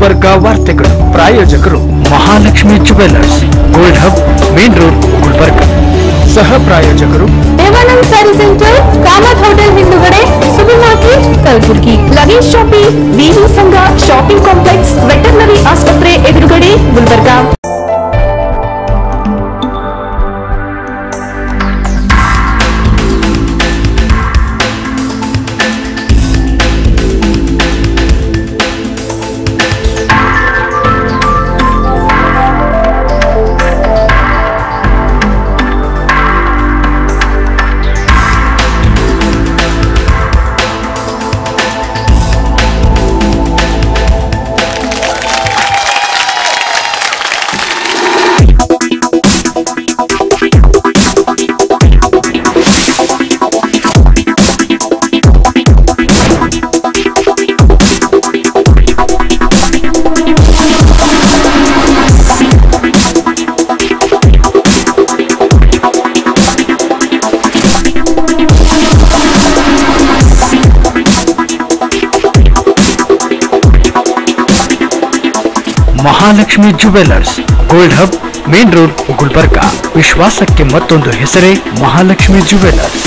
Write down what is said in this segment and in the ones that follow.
ಗುಲ್ಬರ್ಗ ವಾರ್ತೆಗಳು ಪ್ರಾಯೋಜಕರು Mahalakshmi jewellers gold hub main road Gulbarga ಸಹ ಪ್ರಾಯೋಜಕರು Devanand sari centre Kamath hotel ಹಿಂದುಗಡೆ super market Kalaburagi luggage shopping VV Sangha shopping complex veterinary ಆಸ್ಪತ್ರೆ ಎದುರುಗಡೆ Gulbarga Mahalakshmi jewellers gold hub main road Gulbarga ವಿಶ್ವಾಸಕ್ಕೆ ಮತ್ತೊಂದು ಹೆಸರೇ Mahalakshmi jewellers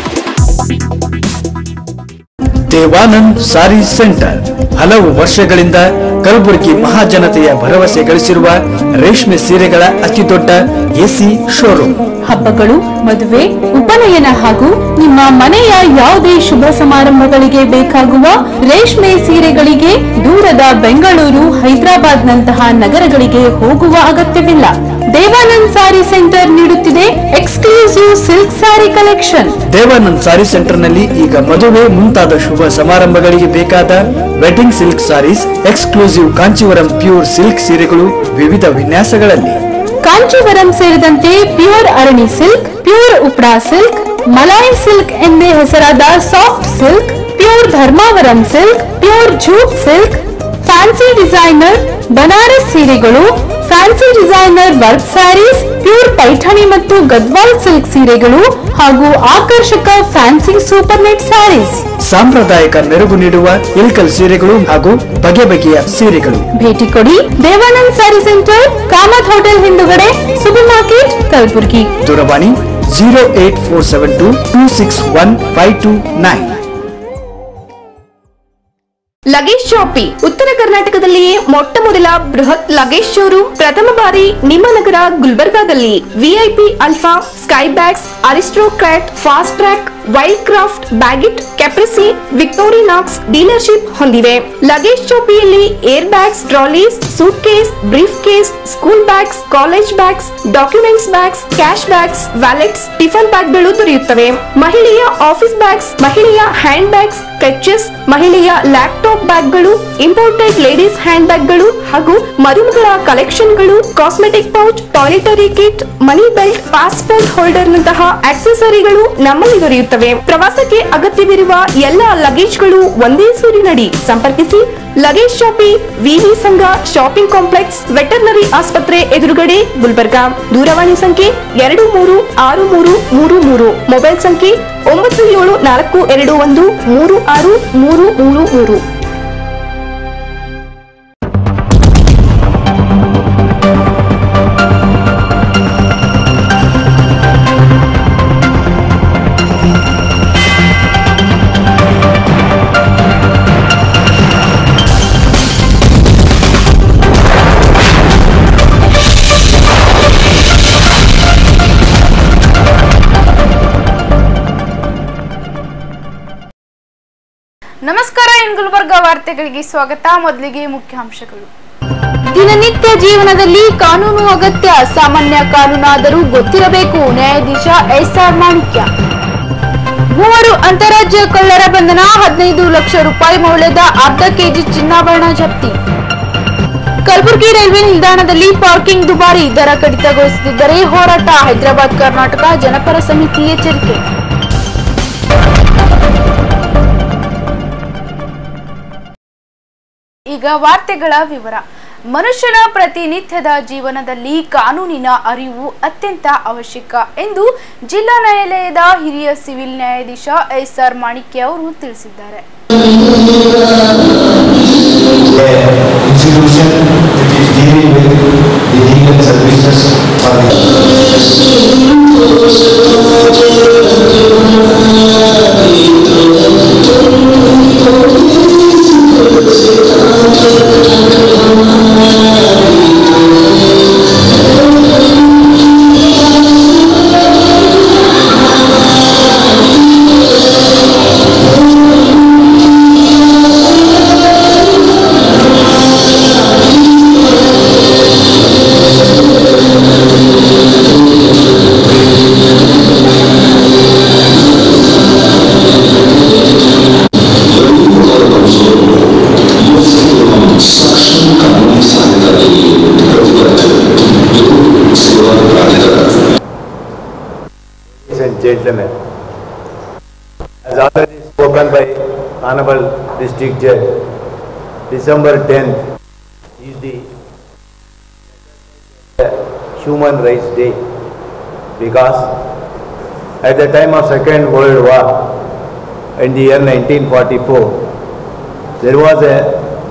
Devanand sari centre ಹಲವು ವರ್ಷಗಳಿಂದ ಕಲಬುರಗಿ ಮಹಾಜನತೆಯ ಭರವಸೆ ಗಳಿಸಿರುವ ರೇಷ್ಮೆ ಸೀರೆಗಳ ಅತಿದೊಡ್ಡ ಎಸಿ ಶೋರೂಮ್ ಹಬ್ಬಗಳು ಮದುವೆ ಉಪನಯನ ಹಾಗೂ ನಿಮ್ಮ ಮನೆಯ ಯಾವುದೇ ಶುಭ ಸಮಾರಂಭಗಳಿಗೆ ಬೇಕಾಗುವ ರೇಷ್ಮೆ ಸೀರೆಗಳಿಗೆ ದೂರದ ಬೆಂಗಳೂರು ಹೈದರಾಬಾದ್ ನಂತಹ ನಗರಗಳಿಗೆ ಹೋಗುವ ಅಗತ್ಯವಿಲ್ಲ ದೇವಾನಂದ್ ಸಾರಿ ಸೆಂಟರ್ ನೀಡುತ್ತಿದೆ exclusive silk sari collection Devanand sari centre ನಲ್ಲಿ ಈಗ ಮದುವೆ ಮುಂತಾದ ಶುಭ ಸಮಾರಂಭಗಳಿಗೆ ಬೇಕಾದ wedding silk saris exclusive Kanjeevaram pure silk ಸೀರೆಗಳು ವಿವಿಧ ವಿನ್ಯಾಸಗಳಲ್ಲಿ ಕಾಂಚೀವರಂ ಸೇರಿದಂತೆ ಪ್ಯೂರ್ ಅರಣಿ ಸಿಲ್ಕ್ ಪ್ಯೂರ್ ಉಪ್ರಾ ಸಿಲ್ಕ್ ಮಲಾಯಿ ಸಿಲ್ಕ್ ಎಂದೇ ಹೆಸರಾದ soft silk pure Dharmavaram silk pure jute silk fancy designer Banaras ಸೀರೆಗಳು fancy designer work saris pure Paithani ಮತ್ತು ಗದ್ವಾಲ್ ಸಿಲ್ಕ್ ಸೀರೆಗಳು ಹಾಗೂ ಆಕರ್ಷಕ ಫ್ಯಾನ್ಸಿ ಸೂಪರ್ ನೆಟ್ ಸ್ಯಾರೀಸ್ ಸಾಂಪ್ರದಾಯಿಕ ಮೆರುಗು ನೀಡುವ ಇಲ್ಕಲ್ ಸೀರೆಗಳು ಹಾಗೂ ಬಗೆ ಬಗೆಯ ಸೀರೆಗಳು ಭೇಟಿ ಕೊಡಿ Devanand sari centre Kamath hotel ಹಿಂದುಗಡೆ ಸೂಪರ್ ಮಾರ್ಕೆಟ್ ಕಲಬುರ್ಗಿ ದೂರವಾಣಿ zero eight four seven two two six one five two nine luggage shoppe ಉತ್ತರ ಕರ್ನಾಟಕದಲ್ಲಿಯೇ ಮೊಟ್ಟ ಮೊದಲ ಬೃಹತ್ ಲಗೇಜ್ ಶೋರೂಮ್ ಪ್ರಥಮ ಬಾರಿ ನಿಮ್ಮ ನಗರ ಗುಲ್ಬರ್ಗಾದಲ್ಲಿ VIP alpha Skybags Aristocrat Fastrack Wildcraft Baggit Caprese Victorinox dealership ಹೊಂದಿವೆ ಲಗೇಜ್ ಶಾಪಿಯಲ್ಲಿ air bags trolleys suitcase briefcase school bags college bags documents bags cash bags wallets tiffin ಬ್ಯಾಗ್ಗಳು ದೊರೆಯುತ್ತವೆ ಮಹಿಳೆಯ office bags ಮಹಿಳೆಯ hand bags clutches ಮಹಿಳೆಯ laptop ಬ್ಯಾಗ್ಗಳು imported ladies hand ಬ್ಯಾಗ್ಗಳು ಹಾಗೂ ಮರುಮಗಳ ಕಲೆಕ್ಷನ್ಗಳು cosmetic pouch toiletry kit money belt passport holder ನಂತಹ ಆಕ್ಸೆಸರಿಗಳು ನಮ್ಮಲ್ಲಿ ದೊರೆಯುತ್ತವೆ ಪ್ರವಾಸಕ್ಕೆ ಅಗತ್ಯವಿರುವ ಎಲ್ಲ ಲಗೇಜ್ಗಳು ಒಂದೇ ಸೂರಿನಡಿ ಸಂಪರ್ಕಿಸಿ ಲಗೇಜ್ ಶಾಪಿ ವಿವಿ ಸಂಘ ಶಾಪಿಂಗ್ ಕಾಂಪ್ಲೆಕ್ಸ್ ವೆಟರ್ನರಿ ಆಸ್ಪತ್ರೆ ಎದುರುಗಡೆ ಗುಲ್ಬರ್ಗಾ ದೂರವಾಣಿ ಸಂಖ್ಯೆ ಎರಡು ಮೂರು ಆರು ಮೂರು ಮೂರು ಮೂರು ಮೊಬೈಲ್ ಸಂಖ್ಯೆ ಒಂಬತ್ತು ಏಳು ನಾಲ್ಕು ಎರಡು ಒಂದು ಮೂರು ಆರು ಮೂರು ಮೂರು ಮೂರು ನಮಸ್ಕಾರ ಇನ್ ಗುಲ್ಬರ್ಗ ವಾರ್ತೆಗಳಿಗೆ ಸ್ವಾಗತ ಮೊದಲಿಗೆ ಮುಖ್ಯಾಂಶಗಳು ದಿನನಿತ್ಯ ಜೀವನದಲ್ಲಿ ಕಾನೂನು ಅಗತ್ಯ ಸಾಮಾನ್ಯ ಕಾನೂನಾದರೂ ಗೊತ್ತಿರಬೇಕು ನ್ಯಾಯಾಧೀಶ ಎಸ್ ಆರ್ ಮಾಣಿಕ್ಯ ಮೂವರು ಅಂತಾರಾಜ್ಯ ಕಳ್ಳರ ಬಂಧನ ಹದಿನೈದು ಲಕ್ಷ ರೂಪಾಯಿ ಮೌಲ್ಯದ ಅರ್ಧ ಕೆಜಿ ಚಿನ್ನಾಭರಣ ಜಪ್ತಿ ಕಲಬುರಗಿ ರೈಲ್ವೆ ನಿಲ್ದಾಣದಲ್ಲಿ ಪಾರ್ಕಿಂಗ್ ದುಬಾರಿ ದರ ಕಡಿತಗೊಳಿಸದಿದ್ದರೆ ಹೋರಾಟ ಹೈದರಾಬಾದ್ ಕರ್ನಾಟಕ ಜನಪರ ಸಮಿತಿ ಎಚ್ಚರಿಕೆ ಈಗ ವಾರ್ತೆಗಳ ವಿವರ ಮನುಷ್ಯನ ಪ್ರತಿನಿತ್ಯದ ಜೀವನದಲ್ಲಿ ಕಾನೂನಿನ ಅರಿವು ಅತ್ಯಂತ ಅವಶ್ಯಕ ಎಂದು ಜಿಲ್ಲಾ ನ್ಯಾಯಾಲಯದ ಹಿರಿಯ ಸಿವಿಲ್ ನ್ಯಾಯಾಧೀಶ ಎಸ್ ಆರ್ ಮಾಣಿಕ್ಯ ಅವರು ತಿಳಿಸಿದ್ದಾರೆ institution which is dealing with the legal services for the Ladies and gentlemen, as already spoken by Honorable District Judge, December 10th is the Human Rights Day because at the time of Second World War, in the year 1944, there was a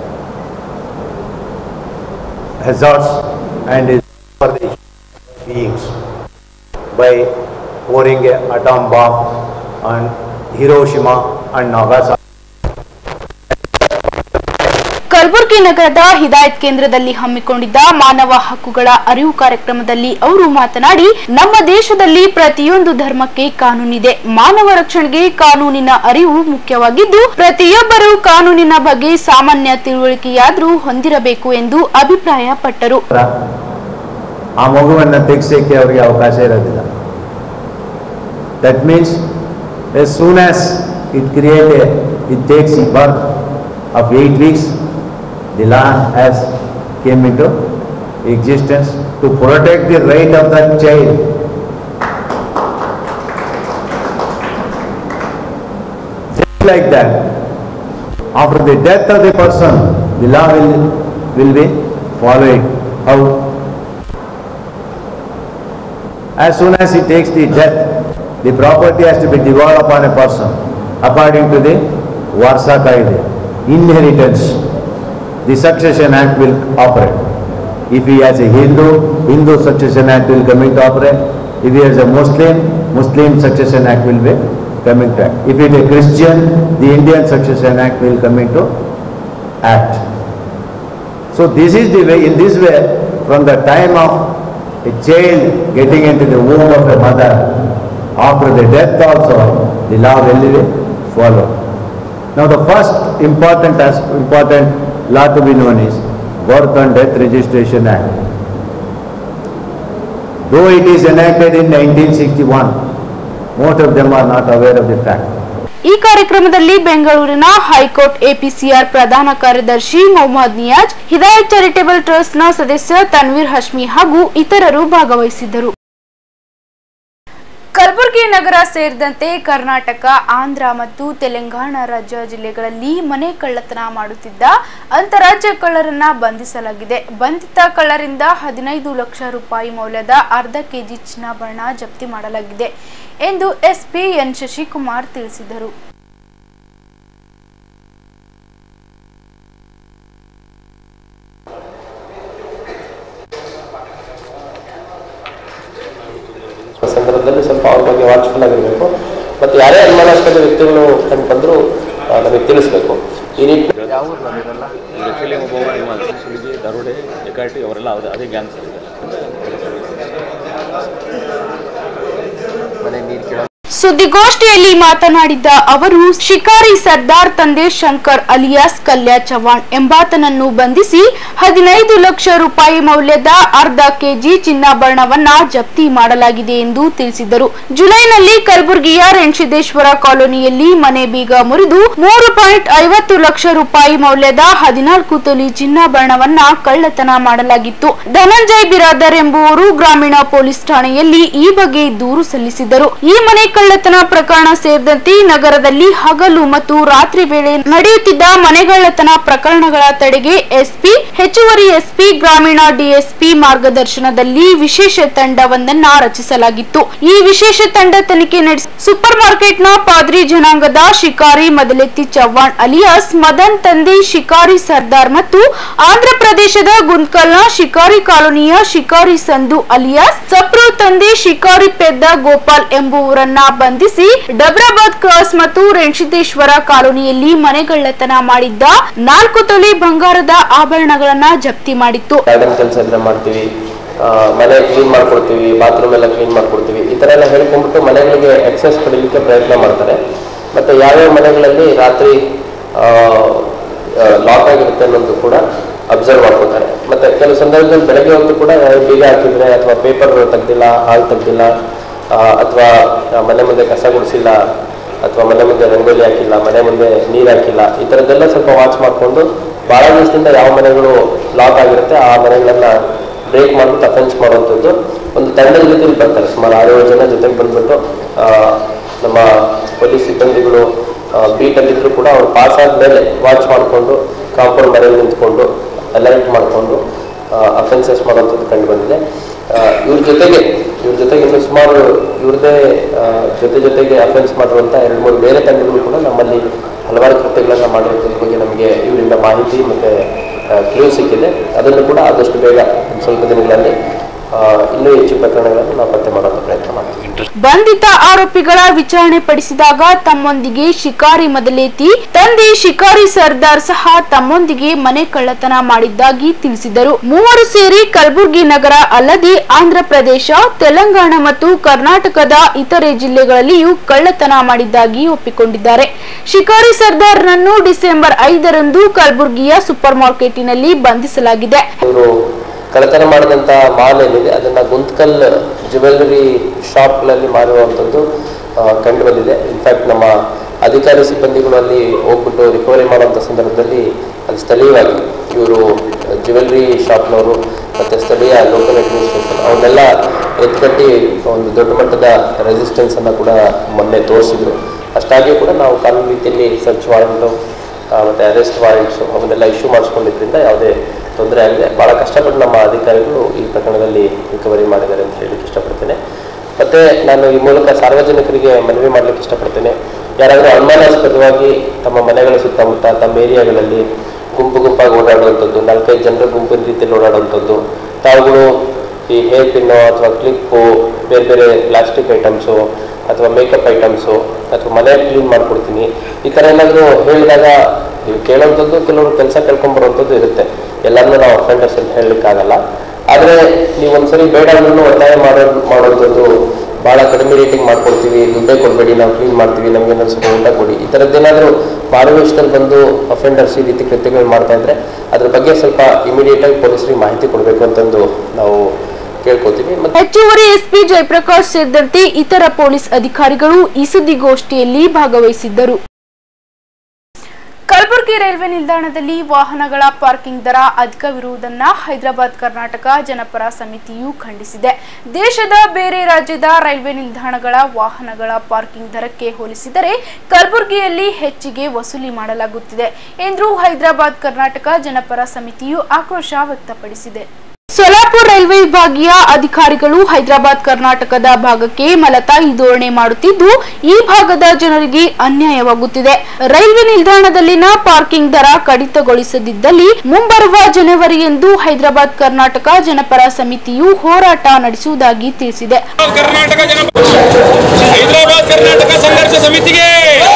hazards and is for the human beings by pouring a atom bomb on Hiroshima and Nagasaki. Kalaburagi ನಗರದ ಹಿದಾಯತ್ ಕೇಂದ್ರದಲ್ಲಿ ಹಮ್ಮಿಕೊಂಡಿದ್ದ ಮಾನವ ಹಕ್ಕುಗಳ ಅರಿವು ಕಾರ್ಯಕ್ರಮದಲ್ಲಿ ಅವರು ಮಾತನಾಡಿ ನಮ್ಮ ದೇಶದಲ್ಲಿ ಪ್ರತಿಯೊಂದು ಧರ್ಮಕ್ಕೆ ಕಾನೂನಿದೆ ಮಾನವ ರಕ್ಷಣೆಗೆ ಕಾನೂನಿನ ಅರಿವು ಮುಖ್ಯವಾಗಿದ್ದು ಪ್ರತಿಯೊಬ್ಬರು ಕಾನೂನಿನ ಬಗ್ಗೆ ಸಾಮಾನ್ಯ ತಿಳುವಳಿಕೆಯಾದ್ರೂ ಹೊಂದಿರಬೇಕು ಎಂದು ಅಭಿಪ್ರಾಯಪಟ್ಟರು ಆ ಮಗುವನ್ನು ತೆಗೆಸೋಕ್ಕೆ ಅವರಿಗೆ ಅವಕಾಶ ಇರೋದಿಲ್ಲ that means as soon as it create it takes a birth of eight weeks the law has came into existence to protect the right of that child like that, after the death of the person, the law will, will be followed. How? As soon as he takes the death, the property has to be divided upon a person according to the Warsaw Kaide. Inheritance, the Succession Act will operate. If he has a Hindu, Hindu Succession Act will come into operate. If he has a Muslim, Muslim Succession Act will be coming to act. If it is a Christian, the Indian Succession Act will come into act. So this is the way, in this way, from the time of a child getting into the womb of a mother, after the death also, the law will be followed. Now the first important, as- important law to be known is Birth and Death Registration Act. Though it is enacted in 1961, most of them are not aware of the fact. ಈ ಕಾರ್ಯಕ್ರಮದಲ್ಲಿ ಬೆಂಗಳೂರಿನ high court ಎಪಿಸಿಆರ್ ಪ್ರಧಾನ ಕಾರ್ಯದರ್ಶಿ Mohammed Niyaz Hidayat charitable ಟ್ರಸ್ಟ್ನ ಸದಸ್ಯ ತನ್ವೀರ್ ಹಶ್ಮಿ ಹಾಗೂ ಇತರರು ಭಾಗವಹಿಸಿದ್ದರು ಕಲಬುರಗಿ ನಗರ ಸೇರಿದಂತೆ ಕರ್ನಾಟಕ ಆಂಧ್ರ ಮತ್ತು ತೆಲಂಗಾಣ ರಾಜ್ಯ ಜಿಲ್ಲೆಗಳಲ್ಲಿ ಮನೆ ಕಳ್ಳತನ ಮಾಡುತ್ತಿದ್ದ ಅಂತಾರಾಜ್ಯ ಕಳ್ಳರನ್ನ ಬಂಧಿಸಲಾಗಿದೆ ಬಂಧಿತ ಕಳ್ಳರಿಂದ ಹದಿನೈದು ಲಕ್ಷ ರೂಪಾಯಿ ಮೌಲ್ಯದ ಅರ್ಧ ಕೆಜಿ ಚಿನ್ನಾಭರಣ ಜಪ್ತಿ ಮಾಡಲಾಗಿದೆ ಎಂದು ಎಸ್ಪಿ ಎನ್ ಶಶಿಕುಮಾರ್ ತಿಳಿಸಿದರು ಸಂದರ್ಭದಲ್ಲಿ ಸ್ವಲ್ಪ ಅವ್ರ ಬಗ್ಗೆ ವಾಚ್ಫುಲ್ ಆಗಿರಬೇಕು ಮತ್ತು ಯಾರೇ ಅನುಮಾನಾಸ್ಪದ ವ್ಯಕ್ತಿಗಳು ಕಂಡು ಬಂದರೂ ನಮಗೆ ತಿಳಿಸ್ಬೇಕು ಈ ನಿಟ್ಟಿನಲ್ಲಿ ಆ್ಯಕ್ಚುಲಿ ಒಬ್ಬ ಸುಲಿಗೆ ದರೋಡೆ ಎಕಾಟಿ ಅವರೆಲ್ಲ ಅದೇ ಅದೇ ಗ್ಯಾಂಗ್ ಸರ್ ಇದೆ ಮನೆ ನೀರು ಕೇಳೋ ಸುದ್ದಿಗೋಷ್ಠಿಯಲ್ಲಿ ಮಾತನಾಡಿದ್ದ ಅವರು ಶಿಕಾರಿ ಸರ್ದಾರ್ ತಂದೆ ಶಂಕರ್ ಅಲಿಯಾಸ್ ಕಲ್ಯಾ ಚವಾಣ್ ಎಂಬಾತನನ್ನು ಬಂಧಿಸಿ ಹದಿನೈದು ಲಕ್ಷ ರೂಪಾಯಿ ಮೌಲ್ಯದ ಅರ್ಧ ಕೆಜಿ ಚಿನ್ನಾಭರಣವನ್ನ ಜಪ್ತಿ ಮಾಡಲಾಗಿದೆ ಎಂದು ತಿಳಿಸಿದರು ಜುಲೈನಲ್ಲಿ ಕಲಬುರಗಿಯ ರೆಣಸಿದ್ದೇಶ್ವರ ಕಾಲೋನಿಯಲ್ಲಿ ಮನೆ ಬೀಗ ಮುರಿದು ಮೂರು ಪಾಯಿಂಟ್ ಐವತ್ತು ಲಕ್ಷ ರೂಪಾಯಿ ಮೌಲ್ಯದ ಹದಿನಾಲ್ಕು ತೊಲಿ ಚಿನ್ನಾಭರಣವನ್ನ ಕಳ್ಳತನ ಮಾಡಲಾಗಿತ್ತು ಧನಂಜಯ್ ಬಿರಾದರ್ ಎಂಬುವರು ಗ್ರಾಮೀಣ ಪೊಲೀಸ್ ಠಾಣೆಯಲ್ಲಿ ಈ ಬಗ್ಗೆ ದೂರು ಸಲ್ಲಿಸಿದ್ದರು ಈ ಮನೆ ಕಳ್ಳತನ ಮನೆಗಳ್ಳತನ ಪ್ರಕರಣ ಸೇರಿದಂತೆ ನಗರದಲ್ಲಿ ಹಗಲು ಮತ್ತು ರಾತ್ರಿ ವೇಳೆ ನಡೆಯುತ್ತಿದ್ದ ಮನೆಗಳ್ಳತನ ಪ್ರಕರಣಗಳ ತಡೆಗೆ ಎಸ್ಪಿ ಹೆಚ್ಚುವರಿ ಎಸ್ಪಿ ಗ್ರಾಮೀಣ ಡಿಎಸ್ಪಿ ಮಾರ್ಗದರ್ಶನದಲ್ಲಿ ವಿಶೇಷ ತಂಡವೊಂದನ್ನ ರಚಿಸಲಾಗಿತ್ತು ಈ ವಿಶೇಷ ತಂಡ ತನಿಖೆ ನಡೆಸಿ ಸೂಪರ್ ಮಾರ್ಕೆಟ್ನ ಪಾದ್ರಿ ಜನಾಂಗದ ಶಿಕಾರಿ ಮದಲೆತ್ತಿ ಚವ್ಹಾಣ್ ಅಲಿಯಾಸ್ ಮದನ್ ತಂದೆ ಶಿಕಾರಿ ಸರ್ದಾರ್ ಮತ್ತು ಆಂಧ್ರ ಪ್ರದೇಶದ ಗುಂತ್ಕಲ್ನ ಶಿಕಾರಿ ಕಾಲೋನಿಯ ಶಿಕಾರಿ ಸಂಧು ಅಲಿಯಾಸ್ ಸಪ್ರು ತಂದೆ ಶಿಕಾರಿ ಪೆದ್ದ ಗೋಪಾಲ್ ಎಂಬುವರನ್ನ ಬಂಧಿಸಿ ಡಬ್ರಾಬಾದ್ ಕ್ರಾಸ್ ಮತ್ತು ರೆಣಸಿದ್ದೇಶ್ವರ ಕಾಲೋನಿಯಲ್ಲಿ ಮನೆಗಳ್ಳತನ ಮಾಡಿದ್ದ ನಾಲ್ಕು ತೊಲೆ ಬಂಗಾರದ ಆಭರಣಗಳನ್ನ ಜಪ್ತಿ ಮಾಡಿತ್ತು ಗಾರ್ಡನ್ ಕೆಲಸ ಇದ್ರೆ ಮಾಡ್ತೀವಿ ಆ, ಮನೆ ಕ್ಲೀನ್ ಮಾಡ್ಕೊಡ್ತೀವಿ ಬಾತ್ರೂಮ್ ಎಲ್ಲ ಕ್ಲೀನ್ ಮಾಡ್ಕೊಡ್ತೀವಿ ಈ ಥರ ಎಲ್ಲ ಹೇಳ್ಕೊಂಡ್ಬಿಟ್ಟು ಮನೆಗಳಿಗೆ ಎಕ್ಸೆಸ್ ಪಡೀಲಿಕ್ಕೆ ಪ್ರಯತ್ನ ಮಾಡ್ತಾರೆ ಮತ್ತು ಯಾವ್ಯಾವ ಮನೆಗಳಲ್ಲಿ ರಾತ್ರಿ ಲಾಕ್ ಆಗಿರುತ್ತೆ ಅನ್ನೋದು ಕೂಡ ಅಬ್ಸರ್ವ್ ಮಾಡ್ಕೊತಾರೆ ಮತ್ತು ಕೆಲವು ಸಂದರ್ಭದಲ್ಲಿ ಬೆಳಗ್ಗೆ ಹೊತ್ತು ಕೂಡ ಯಾರೋ ಬೀಗ ಹಾಕಿದ್ರೆ ಅಥವಾ ಪೇಪರ್ ತೆಗ್ದಿಲ್ಲ ಹಾಲು ತೆಗ್ದಿಲ್ಲ ಅಥವಾ ಮನೆ ಮುಂದೆ ಕಸ ಗುಡಿಸಿಲ್ಲ ಅಥವಾ ಮನೆ ಮುಂದೆ ರಂಗೋಲಿ ಹಾಕಿಲ್ಲ ಮನೆ ಮುಂದೆ ನೀರು ಹಾಕಿಲ್ಲ ಈ ಥರದ್ದೆಲ್ಲ ಸ್ವಲ್ಪ ವಾಚ್ ಮಾಡಿಕೊಂಡು ಭಾಳ ದಿವಸದಿಂದ ಯಾವ ಮನೆಗಳು ಲಾಕ್ ಆಗಿರುತ್ತೆ ಆ ಮನೆಗಳನ್ನ ಬ್ರೇಕ್ ಮಾಡ್ಬಿಟ್ಟು ಅಫೆನ್ಸ್ ಮಾಡುವಂಥದ್ದು ಒಂದು ತಂಡದ ಜೊತೆಲಿ ಬರ್ತಾರೆ ಸುಮಾರು ಆರೇಳು ಜನ ಜೊತೆಗೆ ಬಂದ್ಬಿಟ್ಟು ಆ, ನಮ್ಮ ಪೊಲೀಸ್ ಸಿಬ್ಬಂದಿಗಳು ಬೀಟಲ್ಲಿದ್ದರೂ ಕೂಡ ಅವ್ರು ಪಾಸ್ ಆದಮೇಲೆ ವಾಚ್ ಮಾಡಿಕೊಂಡು ಕಾಂಪೌಂಡ್ ಮನೆಯಲ್ಲಿ ನಿಂತ್ಕೊಂಡು ಅಲರ್ಟ್ ಮಾಡಿಕೊಂಡು ಅಫೆನ್ಸಸ್ ಮಾಡುವಂಥದ್ದು ಕಂಡು ಬಂದಿದೆ ಆ, ಇವ್ರ ಜೊತೆಗೆ ಇವ್ರ ಜೊತೆಗೆ ಇನ್ನು ಸುಮಾರು ಇವ್ರದೇ ಆ, ಜೊತೆ ಜೊತೆಗೆ ಅಫೆನ್ಸ್ ಮಾಡಿರುವಂಥ ಎರಡು ಮೂರು ಬೇರೆ ತಂಡಗಳು ಕೂಡ ನಮ್ಮಲ್ಲಿ ಹಲವಾರು ಕೃತ್ಯಗಳನ್ನು ಮಾಡಿರೋದ್ರ ಬಗ್ಗೆ ನಮಗೆ ಇವರಿಂದ ಮಾಹಿತಿ ಮತ್ತು ಕ್ಲೂ ಸಿಕ್ಕಿದೆ ಅದನ್ನು ಕೂಡ ಆದಷ್ಟು ಬೇಗ ಇನ್ನು ಸ್ವಲ್ಪ ದಿನಗಳಲ್ಲಿ ಆ, ಇನ್ನೂ ಹೆಚ್ಚು ಪ್ರಕರಣಗಳನ್ನು ನಾವು ಪತ್ತೆ ಮಾಡುವಂಥ ಪ್ರಯತ್ನ ಮಾಡ್ತೀವಿ ಬಂಧಿತ ಆರೋಪಿಗಳ ವಿಚಾರಣೆ ಪಡಿಸಿದಾಗ ತಮ್ಮೊಂದಿಗೆ ಶಿಕಾರಿ ಮೊದಲೇತಿ ತಂದೆ ಶಿಕಾರಿ ಸರ್ದಾರ್ ಸಹ ತಮ್ಮೊಂದಿಗೆ ಮನೆ ಕಳ್ಳತನ ಮಾಡಿದ್ದಾಗಿ ತಿಳಿಸಿದರು ಮೂವರು ಸೇರಿ ಕಲಬುರಗಿ ನಗರ ಅಲ್ಲದೆ ಆಂಧ್ರ ಪ್ರದೇಶ ತೆಲಂಗಾಣ ಮತ್ತು ಕರ್ನಾಟಕದ ಇತರೆ ಜಿಲ್ಲೆಗಳಲ್ಲಿಯೂ ಕಳ್ಳತನ ಮಾಡಿದ್ದಾಗಿ ಒಪ್ಪಿಕೊಂಡಿದ್ದಾರೆ ಶಿಕಾರಿ ಸರ್ದಾರ್ನನ್ನು ಡಿಸೆಂಬರ್ ಐದರಂದು ಕಲಬುರಗಿಯ ಸೂಪರ್ ಮಾರ್ಕೆಟಿನಲ್ಲಿ ಬಂಧಿಸಲಾಗಿದೆ ಇವರು ಕಳ್ಳತನ ಮಾಡಿದಂಥ ಮಾಲ್ ಏನಿದೆ ಅದನ್ನು ಗುಂತ್ಕಲ್ ಜ್ಯುವೆಲ್ಲರಿ ಶಾಪ್ಗಳಲ್ಲಿ ಮಾರುವಂಥದ್ದು ಆ, ಕಂಡು ಬಂದಿದೆ ಇನ್ಫ್ಯಾಕ್ಟ್ ನಮ್ಮ ಅಧಿಕಾರಿ ಸಿಬ್ಬಂದಿಗಳು ಅಲ್ಲಿ ಹೋಗ್ಬಿಟ್ಟು ರಿಕವರಿ ಮಾಡುವಂಥ ಸಂದರ್ಭದಲ್ಲಿ ಅಲ್ಲಿ ಸ್ಥಳೀಯವಾಗಿ ಇವರು ಜ್ಯುವೆಲ್ಲರಿ ಶಾಪ್ನವರು ಮತ್ತು ಸ್ಥಳೀಯ ಲೋಕಲ್ ಅಡ್ಮಿನಿಸ್ಟ್ರೇಷನ್ ಅವನ್ನೆಲ್ಲ ಎತ್ಕಟ್ಟಿ ಒಂದು ದೊಡ್ಡ ಮಟ್ಟದ ರೆಸಿಸ್ಟೆನ್ಸನ್ನು ಕೂಡ ಮೊನ್ನೆ ತೋರಿಸಿದ್ರು ಅಷ್ಟಾಗಿಯೂ ಕೂಡ ನಾವು ಕಾನೂನು ರೀತಿಯಲ್ಲಿ ಸರ್ಚ್ ವಾರೆಂಟು ಮತ್ತು ಅರೆಸ್ಟ್ ವಾರೆಂಟ್ಸು ಅವನ್ನೆಲ್ಲ ಇಶ್ಯೂ ಮಾಡಿಸ್ಕೊಂಡಿದ್ರಿಂದ ಯಾವುದೇ ತೊಂದರೆ ಆಗಿದೆ ಭಾಳ ಕಷ್ಟಪಟ್ಟು ನಮ್ಮ ಅಧಿಕಾರಿಗಳು ಈ ಪ್ರಕರಣದಲ್ಲಿ ರಿಕವರಿ ಮಾಡಿದ್ದಾರೆ ಅಂತ ಹೇಳಲಿಕ್ಕೆ ಇಷ್ಟಪಡ್ತೇನೆ ಮತ್ತು ನಾನು ಈ ಮೂಲಕ ಸಾರ್ವಜನಿಕರಿಗೆ ಮನವಿ ಮಾಡಲಿಕ್ಕೆ ಇಷ್ಟಪಡ್ತೇನೆ ಯಾರಾದರೂ ಅನುಮಾನಾಸ್ಪದವಾಗಿ ತಮ್ಮ ಮನೆಗಳ ಸುತ್ತಮುತ್ತ ತಮ್ಮ ಏರಿಯಾಗಳಲ್ಲಿ ಗುಂಪು ಗುಂಪಾಗಿ ಓಡಾಡುವಂಥದ್ದು ನಾಲ್ಕೈದು ಜನರ ಗುಂಪಿನ ರೀತಿಯಲ್ಲಿ ಓಡಾಡುವಂಥದ್ದು ತಾವುಗಳು ಈ ಹೇರ್ ಪಿನ್ನು ಅಥವಾ ಕ್ಲಿಪ್ಪು ಬೇರೆ ಬೇರೆ ಪ್ಲಾಸ್ಟಿಕ್ ಐಟಮ್ಸು ಅಥವಾ ಮೇಕಪ್ ಐಟಮ್ಸು ಅಥವಾ ಮನೆ ಕ್ಲೀನ್ ಮಾಡಿಕೊಡ್ತೀನಿ ಈ ಥರ ಏನಾದರೂ ಹೇಳಿದಾಗ ನೀವು ಕೇಳೋವಂಥದ್ದು ಕೆಲವರು ಕೆಲಸ ಕೇಳ್ಕೊಂಬರುವಂಥದ್ದು ಇರುತ್ತೆ ಎಲ್ಲರನ್ನೂ ನಾವು ಅಫೆಂಡರ್ಸ್ ಅಂತ ಹೇಳಲಿಕ್ಕಾಗಲ್ಲ ಆದರೆ ನೀವು ಒಂದ್ಸರಿ ಬೇಡ ಅಂದ್ರೂ ಒತ್ತಾಯ ಮಾಡೋ ಮಾಡೋಂಥದ್ದು ಭಾಳ ಕಡಿಮೆ ರೇಟಿಂಗ್ ಮಾಡ್ಕೊಡ್ತೀವಿ ದುಡ್ಡೇ ಕೊಡಬೇಡಿ ನಾವು ಕ್ಲೀನ್ ಮಾಡ್ತೀವಿ ನಮಗೆ ಇನ್ನೊಂದು ಸ್ವಲ್ಪ ಊಟ ಕೊಡಿ ಈ ಥರದ್ದೇನಾದರೂ ಮಾರುವೇಷದಲ್ಲಿ ಬಂದು ಅಫೆಂಡರ್ಸ್ ಈ ರೀತಿ ಕೃತ್ಯಗಳು ಮಾಡ್ತಾ ಇದ್ರೆ ಅದ್ರ ಬಗ್ಗೆ ಸ್ವಲ್ಪ ಇಮಿಡಿಯೇಟಾಗಿ ಪೊಲೀಸರಿಗೆ ಮಾಹಿತಿ ಕೊಡಬೇಕು ಅಂತಂದು ನಾವು ಕೇಳ್ಕೊತೀವಿ ಮತ್ತು ಹೆಚ್ಚುವರಿ ಎಸ್ಪಿ ಜಯಪ್ರಕಾಶ್ ಸೇರಿದಂತೆ ಇತರ ಪೊಲೀಸ್ ಅಧಿಕಾರಿಗಳು ಈ ಸುದ್ದಿಗೋಷ್ಠಿಯಲ್ಲಿ ಭಾಗವಹಿಸಿದ್ದರು ಕಲಬುರಗಿ ರೈಲ್ವೆ ನಿಲ್ದಾಣದಲ್ಲಿ ವಾಹನಗಳ ಪಾರ್ಕಿಂಗ್ ದರ ಅಧಿಕವಿರುವುದನ್ನ ಹೈದರಾಬಾದ್ ಕರ್ನಾಟಕ ಜನಪರ ಸಮಿತಿಯು ಖಂಡಿಸಿದೆ ದೇಶದ ಬೇರೆ ರಾಜ್ಯದ ರೈಲ್ವೆ ನಿಲ್ದಾಣಗಳ ವಾಹನಗಳ ಪಾರ್ಕಿಂಗ್ ದರಕ್ಕೆ ಹೋಲಿಸಿದರೆ ಕಲಬುರಗಿಯಲ್ಲಿ ಹೆಚ್ಚಿಗೆ ವಸೂಲಿ ಮಾಡಲಾಗುತ್ತಿದೆ ಎಂದು ಹೈದರಾಬಾದ್ ಕರ್ನಾಟಕ ಜನಪರ ಸಮಿತಿಯು ಆಕ್ರೋಶ ವ್ಯಕ್ತಪಡಿಸಿದೆ ಸೋಲಾಪುರ್ ರೈಲ್ವೆ ವಿಭಾಗೀಯ ಅಧಿಕಾರಿಗಳು ಹೈದರಾಬಾದ್ ಕರ್ನಾಟಕದ ಭಾಗಕ್ಕೆ ಮಲತಾಯಿ ಧೋರಣೆ ಮಾಡುತ್ತಿದ್ದು ಈ ಭಾಗದ ಜನರಿಗೆ ಅನ್ಯಾಯವಾಗುತ್ತಿದೆ ರೈಲ್ವೆ ನಿಲ್ದಾಣದಲ್ಲಿನ ಪಾರ್ಕಿಂಗ್ ದರ ಕಡಿತಗೊಳಿಸದಿದ್ದಲ್ಲಿ ಮುಂಬರುವ ಜನವರಿಯಂದು ಹೈದರಾಬಾದ್ ಕರ್ನಾಟಕ ಜನಪರ ಸಮಿತಿಯು ಹೋರಾಟ ನಡೆಸುವುದಾಗಿ ತಿಳಿಸಿದೆ ಕರ್ನಾಟಕ ಜನ ಹೈದರಾಬಾದ್ ಕರ್ನಾಟಕ ಸಂಘರ್ಷ ಸಮಿತಿಗೆ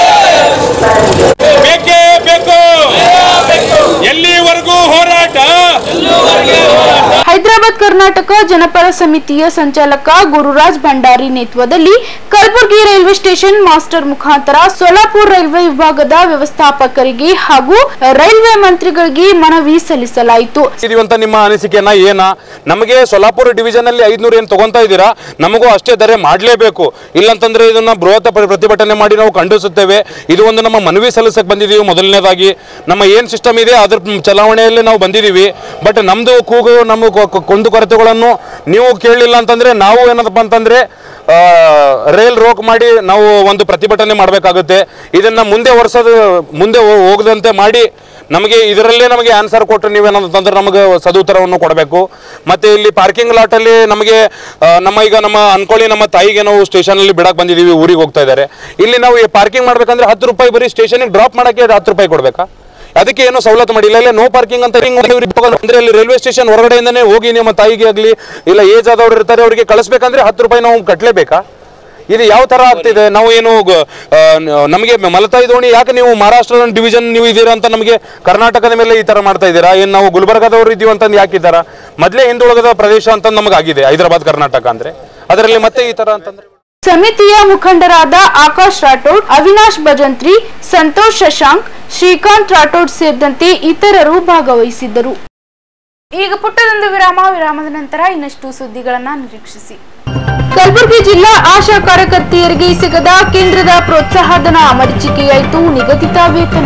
ಬೇಕೇ ಬೇಕು ಎಲ್ಲಿವರೆಗೂ ಹೋರಾಟ ಹೈದರಾಬಾದ್ ಕರ್ನಾಟಕ ಜನಪರ ಸಮಿತಿಯ ಸಂಚಾಲಕ ಗುರುರಾಜ್ ಭಂಡಾರಿ ನೇತೃತ್ವದಲ್ಲಿ ಕಲಬುರಗಿ ರೈಲ್ವೆ ಸ್ಟೇಷನ್ ಮಾಸ್ಟರ್ ಮುಖಾಂತರ ಸೋಲಾಪುರ್ ರೈಲ್ವೆ ವಿಭಾಗದ ವ್ಯವಸ್ಥಾಪಕರಿಗೆ ಹಾಗೂ ರೈಲ್ವೆ ಮಂತ್ರಿಗಳಿಗೆ ಮನವಿ ಸಲ್ಲಿಸಲಾಯಿತು ಇದೀವಂತ ನಿಮ್ಮ ಅನಿಸಿಕೆನ ಏನ ನಮಗೆ ಸೊಲ್ಲಾಪುರ ಡಿವಿಷನ್ ಅಲ್ಲಿ ಐದ್ನೂರು ಏನು ತಗೊಂತಾ ಇದ್ದೀರಾ ನಮಗೂ ಅಷ್ಟೇ ದರ ಮಾಡಲೇಬೇಕು ಇಲ್ಲಂತಂದ್ರೆ ಇದನ್ನ ಬೃಹತ್ ಪ್ರ- ಪ್ರತಿಭಟನೆ ಮಾಡಿ ನಾವು ಖಂಡಿಸುತ್ತೇವೆ ಇದು ಒಂದು ನಮ್ಮ ಮನವಿ ಸಲ್ಲಿಸಕ್ಕೆ ಬಂದಿದ್ದೀವಿ ಮೊದಲನೇದಾಗಿ ನಮ್ಮ ಏನು ಸಿಸ್ಟಮ್ ಇದೆ ಅದ್ರ ಚಲಾವಣೆಯಲ್ಲಿ ನಾವು ಬಂದಿದ್ದೀವಿ ಬಟ್ ನಮ್ಮದು ಕೂಗು ನಮ್ಮ ಕೊ- ಕೊ- ಕುಂದುಕೊರತೆಗಳನ್ನು ನೀವು ಕೇಳಲಿಲ್ಲ ಅಂತಂದ್ರೆ ನಾವು ಏನಪ್ಪ ಅಂತಂದ್ರೆ ಆ, ರೈಲ್ ರೋಕ್ ಮಾಡಿ ನಾವು ಒಂದು ಪ್ರತಿಭಟನೆ ಮಾಡಬೇಕಾಗುತ್ತೆ ಇದನ್ನ ಮುಂದೆ ವರ್ಷದ ಮುಂದೆ ಹೋ- ಹೋಗದಂತೆ ಮಾಡಿ ನಮಗೆ ಇದರಲ್ಲೇ ನಮಗೆ ಆನ್ಸರ್ ಕೊಟ್ಟರೆ ನೀವೇನಂತಂದ್ರೆ ನಮಗೆ ಸದುತ್ತರವನ್ನು ಕೊಡಬೇಕು ಮತ್ತೆ ಇಲ್ಲಿ ಪಾರ್ಕಿಂಗ್ ಲಾಟಲ್ಲಿ ನಮಗೆ ಆ, ನಮ್ಮ ಈಗ ನಮ್ಮ ಅನ್ಕೊಳ್ಳಿ ನಮ್ಮ ತಾಯಿಗೆ ನಾವು ಸ್ಟೇಷನಲ್ಲಿ ಬಿಡಕ್ಕೆ ಬಂದಿದ್ದೀವಿ ಊರಿಗೆ ಹೋಗ್ತಾ ಇದ್ದಾರೆ ಇಲ್ಲಿ ನಾವು ಪಾರ್ಕಿಂಗ್ ಮಾಡ್ಬೇಕಂದ್ರೆ ಹತ್ತು ರೂಪಾಯಿ ಬರೀ ಸ್ಟೇಷನಿಗೆ ಡ್ರಾಪ್ ಮಾಡೋಕ್ಕೆ ಹತ್ತು ರೂಪಾಯಿ ಕೊಡಬೇಕಾ ಅದಕ್ಕೆ ಏನು ಸವಲತ್ತು ಮಾಡಿಲ್ಲ ಇಲ್ಲ ನೋ ಪಾರ್ಕಿಂಗ್ ಅಂತ ಹಿಂಗ್ ಒಂದು ಇವ್ರಿಗೆ ತಗೊಂಡು ಅಂದ್ರೆ ಅಲ್ಲಿ ರೈಲ್ವೆ ಸ್ಟೇಷನ್ ಹೊರಗಡೆಯಿಂದನೇ ಹೋಗಿ ನಿಮ್ಮ ತಾಯಿಗೆ ಆಗಲಿ ಇಲ್ಲ ಏಜ್ ಆದವ್ರು ಇರ್ತಾರೆ ಅವರಿಗೆ ಕಳಿಸ್ಬೇಕಂದ್ರೆ ಹತ್ತು ರೂಪಾಯಿ ನಾವು ಕಟ್ಟಲೇಬೇಕಾ ಇದು ಯಾವ ತರ ಆಗ್ತಿದೆ ನಾವು ಏನು ಗ- ಆ, ನ- ನಮಗೆ ಮಲತಾಯಿ ದೋಣಿ ಯಾಕೆ ನೀವು ಮಹಾರಾಷ್ಟ್ರದ ಡಿವಿಷನ್ ನೀವು ಇದ್ದೀರಾ ಅಂತ ನಮಗೆ ಕರ್ನಾಟಕದ ಮೇಲೆ ಈ ತರ ಮಾಡ್ತಾ ಇದ್ದೀರಾ ಏನು ನಾವು ಗುಲ್ಬರ್ಗಾದವರು ಇದೀವಿ ಅಂತಂದು ಯಾಕೆ ಇದ್ದಾರಾ ಮೊದಲೇ ಹಿಂದುಳಿದ ಪ್ರದೇಶ ಅಂತ ನಮಗೆ ಆಗಿದೆ ಹೈದರಾಬಾದ್ ಕರ್ನಾಟಕ ಅಂದ್ರೆ ಅದರಲ್ಲಿ ಮತ್ತೆ ಈ ತರ ಅಂತಂದ್ರೆ ಸಮಿತಿಯ ಮುಖಂಡರಾದ ಆಕಾಶ್ ರಾಠೋಡ್ ಅವಿನಾಶ್ ಭಜಂತ್ರಿ ಸಂತೋಷ್ ಶಶಾಂಕ್ ಶ್ರೀಕಾಂತ್ ರಾಠೋಡ್ ಸೇರಿದಂತೆ ಇತರರು ಭಾಗವಹಿಸಿದ್ದರು ಈಗ ಪುಟ್ಟದೊಂದು ವಿರಾಮ ವಿರಾಮದ ನಂತರ ಇನ್ನಷ್ಟು ಸುದ್ದಿಗಳನ್ನ ನಿರೀಕ್ಷಿಸಿ ಕಲಬುರಗಿ ಜಿಲ್ಲಾ ಆಶಾ ಕಾರ್ಯಕರ್ತೆಯರಿಗೆ ಸಿಗದ ಕೇಂದ್ರದ ಪ್ರೋತ್ಸಾಹಧನ ಮರೀಚಿಕೆಯಾಯಿತು ನಿಗದಿತ ವೇತನ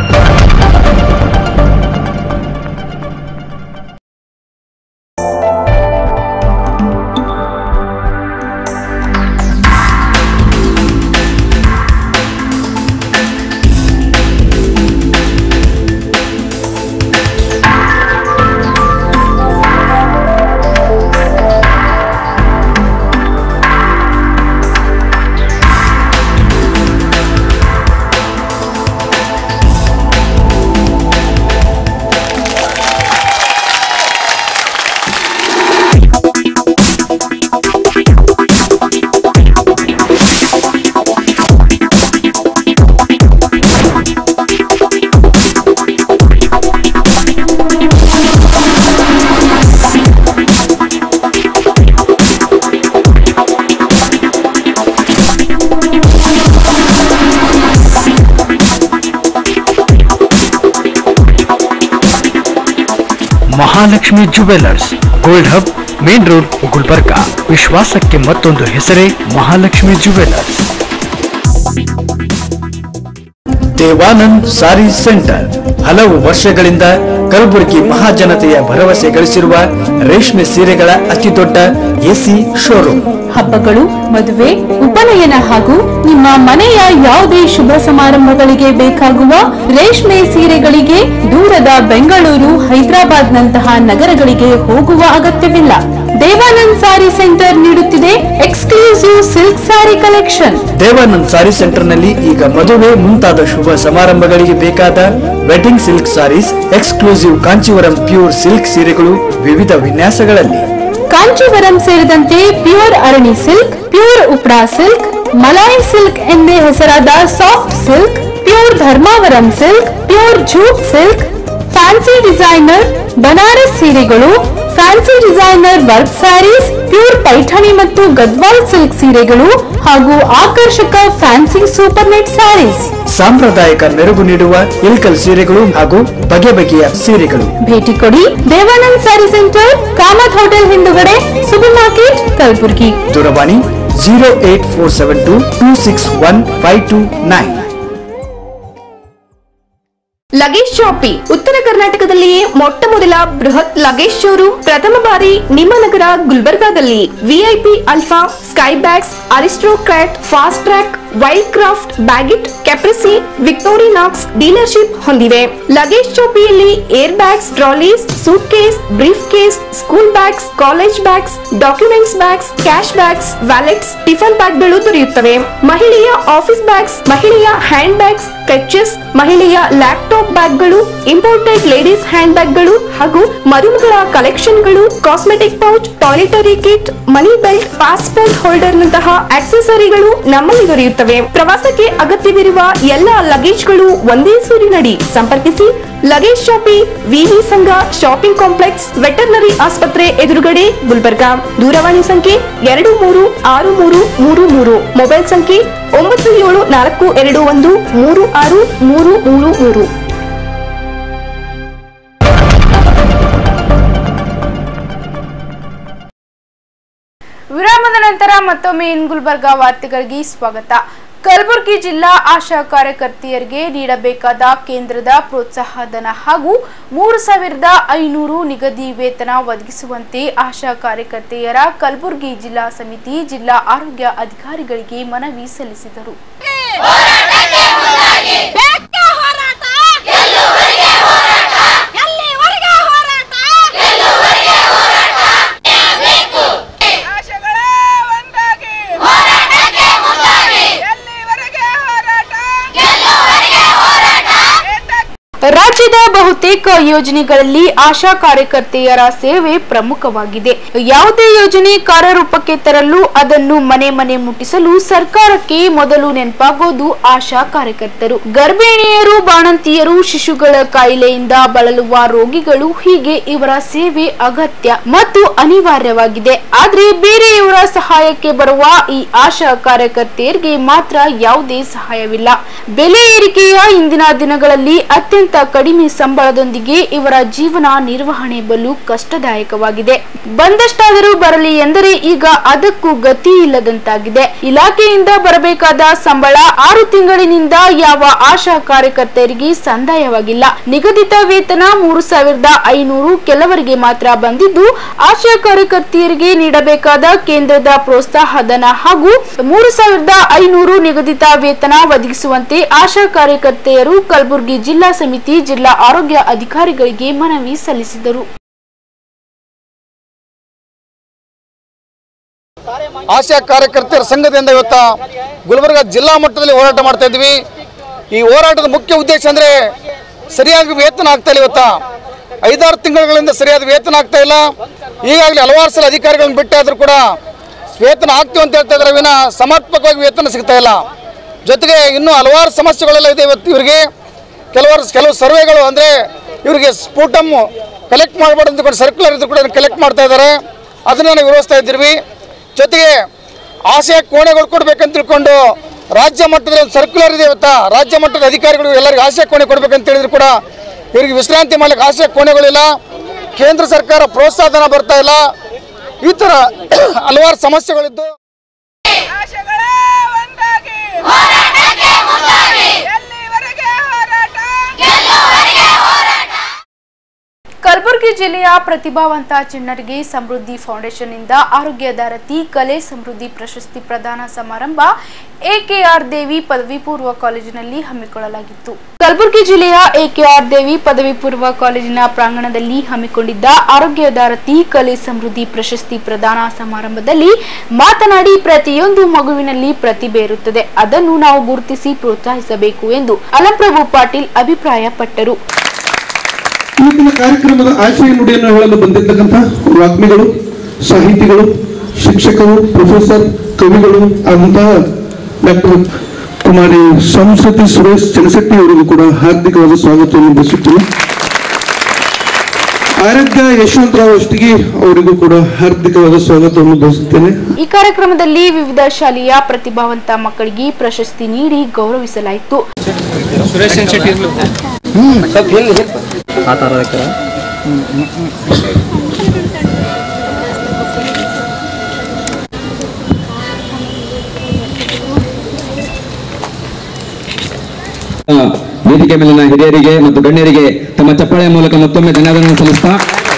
Mahalakshmi jewellers gold hub main road Gulbarga ವಿಶ್ವಾಸಕ್ಕೆ ಮತ್ತೊಂದು ಹೆಸರೇ Mahalakshmi jewellers Devanand sari centre ಹಲವು ವರ್ಷಗಳಿಂದ ಕಲಬುರಗಿ ಮಹಾಜನತೆಯ ಭರವಸೆ ಗಳಿಸಿರುವ ರೇಷ್ಮೆ ಸೀರೆಗಳ ಅತಿದೊಡ್ಡ ಎಸಿ ಶೋರೂಮ್ ಹಬ್ಬಗಳು ಮದುವೆ ಉಪನಯನ ಹಾಗೂ ನಿಮ್ಮ ಮನೆಯ ಯಾವುದೇ ಶುಭ ಸಮಾರಂಭಗಳಿಗೆ ಬೇಕಾಗುವ ರೇಷ್ಮೆ ಸೀರೆಗಳಿಗೆ ದೂರದ ಬೆಂಗಳೂರು ಹೈದರಾಬಾದ್ ನಂತಹ ನಗರಗಳಿಗೆ ಹೋಗುವ ಅಗತ್ಯವಿಲ್ಲ ದೇವಾನಂದ್ ಸಾರಿ ಸೆಂಟರ್ ನೀಡುತ್ತಿದೆ exclusive silk sari collection Devanand sari ಸೆಂಟರ್ನಲ್ಲಿ ಈಗ ಮದುವೆ ಮುಂತಾದ ಶುಭ ಸಮಾರಂಭಗಳಿಗೆ ಬೇಕಾದ wedding silk saris exclusive Kanjeevaram pure silk ಸೀರೆಗಳು ವಿವಿಧ ವಿನ್ಯಾಸಗಳಲ್ಲಿ ಕಾಂಚೀವರಂ ಸೇರಿದಂತೆ ಪ್ಯೂರ್ ಅರಣಿ ಸಿಲ್ಕ್ ಪ್ಯೂರ್ ಉಪ್ರಾ ಸಿಲ್ಕ್ ಮಲಾಯಿ ಸಿಲ್ಕ್ ಎಂದೇ ಹೆಸರಾದ soft silk pure Dharmavaram silk pure jute silk fancy designer Banaras ಸೀರೆಗಳು fancy designer work saris pure Paithani ಮತ್ತು ಗದ್ವಾಲ್ ಸಿಲ್ಕ್ ಸೀರೆಗಳು ಹಾಗೂ ಆಕರ್ಷಕ ಫ್ಯಾನ್ಸಿ ಸೂಪರ್ ನೆಟ್ ಸ್ಯಾರೀಸ್ ಸಾಂಪ್ರದಾಯಿಕ ಮೆರುಗು ನೀಡುವ ಇಲ್ಕಲ್ ಸೀರೆಗಳು ಹಾಗೂ ಬಗೆ ಬಗೆಯ ಸೀರೆಗಳು ಭೇಟಿ ಕೊಡಿ Devanand sari centre Kamath hotel ಹಿಂದುಗಡೆ ಸೂಪರ್ ಮಾರ್ಕೆಟ್ ಕಲಬುರಗಿ ದೂರವಾಣಿ zero eight four seven two two six one five two nine luggage shoppe ಉತ್ತರ ಕರ್ನಾಟಕದಲ್ಲಿಯೇ ಮೊಟ್ಟ ಮೊದಲ ಬೃಹತ್ ಲಗೇಜ್ ಶೋರೂಮ್ ಪ್ರಥಮ ಬಾರಿ ನಿಮ್ಮ ನಗರ ಗುಲ್ಬರ್ಗಾದಲ್ಲಿ VIP alpha Skybags Aristocrat Fastrack Wildcraft Baggit Caprese Victorinox dealership ಹೊಂದಿವೆ ಲಗೇಜ್ ಶಾಪಿಯಲ್ಲಿ air bags trolleys suitcase briefcase school bags college bags documents bags cash bags wallets tiffin ಬ್ಯಾಗ್ಗಳು ದೊರೆಯುತ್ತವೆ ಮಹಿಳೆಯ office bags ಮಹಿಳೆಯ hand bags clutches ಮಹಿಳೆಯ laptop ಬ್ಯಾಗ್ಗಳು imported ladies hand ಬ್ಯಾಗ್ಗಳು ಹಾಗೂ ಮರುಮಗಳ ಕಲೆಕ್ಷನ್ಗಳು cosmetic pouch toiletry kit money belt passport holder ನಂತಹ ಆಕ್ಸೆಸರಿಗಳು ನಮ್ಮಲ್ಲಿ ದೊರೆಯುತ್ತವೆ ಪ್ರವಾಸಕ್ಕೆ ಅಗತ್ಯವಿರುವ ಎಲ್ಲ ಲಗೇಜ್ಗಳು ಒಂದೇ ಸೂರಿನಡಿ ಸಂಪರ್ಕಿಸಿ ಲಗೇಜ್ ಶಾಪಿ ವಿವಿ ಸಂಘ ಶಾಪಿಂಗ್ ಕಾಂಪ್ಲೆಕ್ಸ್ ವೆಟರ್ನರಿ ಆಸ್ಪತ್ರೆ ಎದುರುಗಡೆ ಗುಲ್ಬರ್ಗಾ ದೂರವಾಣಿ ಸಂಖ್ಯೆ ಎರಡು ಮೂರು ಆರು ಮೂರು ಮೂರು ಮೂರು ಮೊಬೈಲ್ ಸಂಖ್ಯೆ ಒಂಬತ್ತು ಏಳು ನಾಲ್ಕು ಎರಡು ಒಂದು ಮೂರು ಆರು ಮೂರು ಮೂರು ಮೂರು ವಿರಾಮದ ನಂತರ ಮತ್ತೊಮ್ಮೆ ಇನ್ ಗುಲ್ಬರ್ಗಾ ವಾರ್ತೆಗಳಿಗೆ ಸ್ವಾಗತ ಕಲಬುರಗಿ ಜಿಲ್ಲಾ ಆಶಾ ಕಾರ್ಯಕರ್ತೆಯರಿಗೆ ನೀಡಬೇಕಾದ ಕೇಂದ್ರದ ಪ್ರೋತ್ಸಾಹಧನ ಹಾಗೂ ಮೂರು ಸಾವಿರದ ಐನೂರು ನಿಗದಿ ವೇತನ ಒದಗಿಸುವಂತೆ ಆಶಾ ಕಾರ್ಯಕರ್ತೆಯರ ಕಲಬುರಗಿ ಜಿಲ್ಲಾ ಸಮಿತಿ ಜಿಲ್ಲಾ ಆರೋಗ್ಯ ಅಧಿಕಾರಿಗಳಿಗೆ ಮನವಿ ಸಲ್ಲಿಸಿದರು ರಾಜ್ಯದ ಬಹುತೇಕ ಯೋಜನೆಗಳಲ್ಲಿ ಆಶಾ ಕಾರ್ಯಕರ್ತೆಯರ ಸೇವೆ ಪ್ರಮುಖವಾಗಿದೆ ಯಾವುದೇ ಯೋಜನೆ ಕಾರ್ಯರೂಪಕ್ಕೆ ತರಲು ಅದನ್ನು ಮನೆ ಮನೆ ಮುಟ್ಟಿಸಲು ಸರ್ಕಾರಕ್ಕೆ ಮೊದಲು ನೆನಪಾಗೋದು ಆಶಾ ಕಾರ್ಯಕರ್ತರು ಗರ್ಭಿಣಿಯರು ಬಾಣಂತಿಯರು ಶಿಶುಗಳ ಕಾಯಿಲೆಯಿಂದ ಬಳಲುವ ರೋಗಿಗಳು ಹೀಗೆ ಇವರ ಸೇವೆ ಅಗತ್ಯ ಮತ್ತು ಅನಿವಾರ್ಯವಾಗಿದೆ ಆದ್ರೆ ಬೇರೆಯವರ ಸಹಾಯಕ್ಕೆ ಬರುವ ಈ ಆಶಾ ಕಾರ್ಯಕರ್ತೆಯರಿಗೆ ಮಾತ್ರ ಯಾವುದೇ ಸಹಾಯವಿಲ್ಲ ಬೆಲೆ ಏರಿಕೆಯ ಇಂದಿನ ದಿನಗಳಲ್ಲಿ ಅತ್ಯಂತ ಕಡಿಮೆ ಸಂಬಳದೊಂದಿಗೆ ಇವರ ಜೀವನ ನಿರ್ವಹಣೆ ಬಲು ಕಷ್ಟದಾಯಕವಾಗಿದೆ ಬಂದಷ್ಟಾದರೂ ಬರಲಿ ಎಂದರೆ ಈಗ ಅದಕ್ಕೂ ಗತಿ ಇಲ್ಲದಂತಾಗಿದೆ ಇಲಾಖೆಯಿಂದ ಬರಬೇಕಾದ ಸಂಬಳ ಆರು ತಿಂಗಳಿನಿಂದ ಯಾವ ಆಶಾ ಕಾರ್ಯಕರ್ತೆಯರಿಗೆ ಸಂದಾಯವಾಗಿಲ್ಲ ನಿಗದಿತ ವೇತನ ಮೂರು ಸಾವಿರದ ಐನೂರು ಕೆಲವರಿಗೆ ಮಾತ್ರ ಬಂದಿದ್ದು ಆಶಾ ಕಾರ್ಯಕರ್ತೆಯರಿಗೆ ನೀಡಬೇಕಾದ ಕೇಂದ್ರದ ಪ್ರೋತ್ಸಾಹಧನ ಹಾಗೂ ಮೂರು ಸಾವಿರದ ಐನೂರು ನಿಗದಿತ ವೇತನ ಒದಗಿಸುವಂತೆ ಆಶಾ ಕಾರ್ಯಕರ್ತೆಯರು ಕಲಬುರಗಿ ಜಿಲ್ಲಾ ಸಮಿತಿ ಜಿಲ್ಲಾ ಆರೋಗ್ಯ ಅಧಿಕಾರಿಗಳಿಗೆ ಮನವಿ ಸಲ್ಲಿಸಿದರು ಆಶಾ ಕಾರ್ಯಕರ್ತರ ಸಂಘದಿಂದ ಇವತ್ತ ಗುಲ್ಬರ್ಗ ಜಿಲ್ಲಾ ಮಟ್ಟದಲ್ಲಿ ಹೋರಾಟ ಮಾಡ್ತಾ ಇದ್ವಿ ಈ ಹೋರಾಟದ ಮುಖ್ಯ ಉದ್ದೇಶ ಅಂದರೆ ಸರಿಯಾಗಿ ವೇತನ ಆಗ್ತಾ ಇಲ್ಲ ಇವತ್ತ ಐದಾರು ತಿಂಗಳುಗಳಿಂದ ಸರಿಯಾದ ವೇತನ ಆಗ್ತಾ ಇಲ್ಲ ಈಗಾಗಲೇ ಹಲವಾರು ಸಲ ಅಧಿಕಾರಿಗಳನ್ನ ಬಿಟ್ಟಾದರೂ ಕೂಡ ವೇತನ ಆಗ್ತೀವಿ ಅಂತ ಹೇಳ್ತಾ ಇದ್ದಾರೆ ವಿನ ಸಮರ್ಪಕವಾಗಿ ವೇತನ ಸಿಗ್ತಾ ಇಲ್ಲ ಜೊತೆಗೆ ಇನ್ನೂ ಹಲವಾರು ಸಮಸ್ಯೆಗಳೆಲ್ಲ ಇದೆ ಇವತ್ತು ಇವರಿಗೆ ಕೆಲವರು ಕೆಲವು ಸರ್ವೆಗಳು ಅಂದರೆ ಇವರಿಗೆ ಸ್ಫೋಟಮ್ ಕಲೆಕ್ಟ್ ಮಾಡಬಾರ್ದು ಅಂದ್ಕೊಂಡು ಸರ್ಕ್ಯುಲರ್ ಇದ್ರು ಕೂಡ ಕಲೆಕ್ಟ್ ಮಾಡ್ತಾ ಇದ್ದಾರೆ ಅದನ್ನು ನಾವು ವಿರೋಧಿಸ್ತಾ ಇದ್ದೀವಿ ಜೊತೆಗೆ ಆಸೆ ಕೋಣೆಗಳು ಕೊಡ್ಬೇಕಂತ ತಿಳ್ಕೊಂಡು ರಾಜ್ಯ ಮಟ್ಟದಲ್ಲಿ ಒಂದು ಸರ್ಕ್ಯುಲರ್ ಇದೆ ಇವತ್ತ ರಾಜ್ಯ ಮಟ್ಟದ ಅಧಿಕಾರಿಗಳು ಎಲ್ಲರಿಗೂ ಆಸೆ ಕೋಣೆ ಕೊಡ್ಬೇಕಂತ ಹೇಳಿದ್ರು ಕೂಡ ಇವರಿಗೆ ವಿಶ್ರಾಂತಿ ಮಾಡ್ಲಿಕ್ಕೆ ಆಸೆ ಕೋಣೆಗಳಿಲ್ಲ ಕೇಂದ್ರ ಸರ್ಕಾರ ಪ್ರೋತ್ಸಾಹಧನ ಬರ್ತಾ ಇಲ್ಲ ಈ ಥರ ಹಲವಾರು ಸಮಸ್ಯೆಗಳಿದ್ದು ಕಲಬುರಗಿ ಜಿಲ್ಲೆಯ ಪ್ರತಿಭಾವಂತ ಚಿಣ್ಣರಿಗೆ ಸಮೃದ್ಧಿ ಫೌಂಡೇಶನ್ ಇಂದ ಆರೋಗ್ಯ ದಾರತಿ ಕಲೆ ಸಮೃದ್ಧಿ ಪ್ರಶಸ್ತಿ ಪ್ರದಾನ ಸಮಾರಂಭ ಎಕೆಆರ್ ದೇವಿ ಪದವಿ ಪೂರ್ವ ಕಾಲೇಜಿನಲ್ಲಿ ಹಮ್ಮಿಕೊಳ್ಳಲಾಗಿತ್ತು ಕಲಬುರಗಿ ಜಿಲ್ಲೆಯ ಎಕೆಆರ್ ದೇವಿ ಪದವಿ ಪೂರ್ವ ಕಾಲೇಜಿನ ಪ್ರಾಂಗಣದಲ್ಲಿ ಹಮ್ಮಿಕೊಂಡಿದ್ದ ಆರೋಗ್ಯ ದಾರತಿ ಕಲೆ ಸಮೃದ್ಧಿ ಪ್ರಶಸ್ತಿ ಪ್ರದಾನ ಸಮಾರಂಭದಲ್ಲಿ ಮಾತನಾಡಿ ಪ್ರತಿಯೊಂದು ಮಗುವಿನಲ್ಲಿ ಪ್ರತಿಭೆ ಇರುತ್ತದೆ ಅದನ್ನು ನಾವು ಗುರುತಿಸಿ ಪ್ರೋತ್ಸಾಹಿಸಬೇಕು ಎಂದು ಅಲಂಪ್ರಭು ಪಾಟೀಲ್ ಅಭಿಪ್ರಾಯಪಟ್ಟರು ಇವತ್ತಿನ ಕಾರ್ಯಕ್ರಮದ ಆಶಯ ನುಡಿಯನ್ನು ಹೇಳಲು ಬಂದಿರತಕ್ಕಂಥ ವಾಗ್ಮಿಗಳು ಸಾಹಿತಿಗಳು ಶಿಕ್ಷಕರು ಪ್ರೊಫೆಸರ್ ಕವಿಗಳು ಆದಂತಹ ಡಾಕ್ಟರ್ ಕುಮಾರಿ ಸಂಸ್ಕೃತಿ ಸುರೇಶ್ ಚನಸೆಟ್ಟಿ ಅವರಿಗೂ ಕೂಡ ಹಾರ್ದಿಕವಾದ ಸ್ವಾಗತವನ್ನು ಬಯಸುತ್ತೇನೆ ಆರೋಗ್ಯ ಯಶವಂತರಾವ್ ಅಷ್ಟಿಗೆ ಅವರಿಗೂ ಕೂಡ ಹಾರ್ದಿಕವಾದ ಸ್ವಾಗತವನ್ನು ಬಯಸುತ್ತೇನೆ ಈ ಕಾರ್ಯಕ್ರಮದಲ್ಲಿ ವಿವಿಧ ಶಾಲೆಯ ಪ್ರತಿಭಾವಂತ ಮಕ್ಕಳಿಗೆ ಪ್ರಶಸ್ತಿ ನೀಡಿ ಗೌರವಿಸಲಾಯಿತು ಸುರೇಶ್ ಶೆಟ್ಟಿ ವೇದಿಕೆ ಮೇಲಿನ ಹಿರಿಯರಿಗೆ ಮತ್ತು ಗಣ್ಯರಿಗೆ ತಮ್ಮ ಚಪ್ಪಾಳೆಯ ಮೂಲಕ ಮತ್ತೊಮ್ಮೆ ಧನ್ಯವಾದ ಸಲ್ಲಿಸ್ತಾ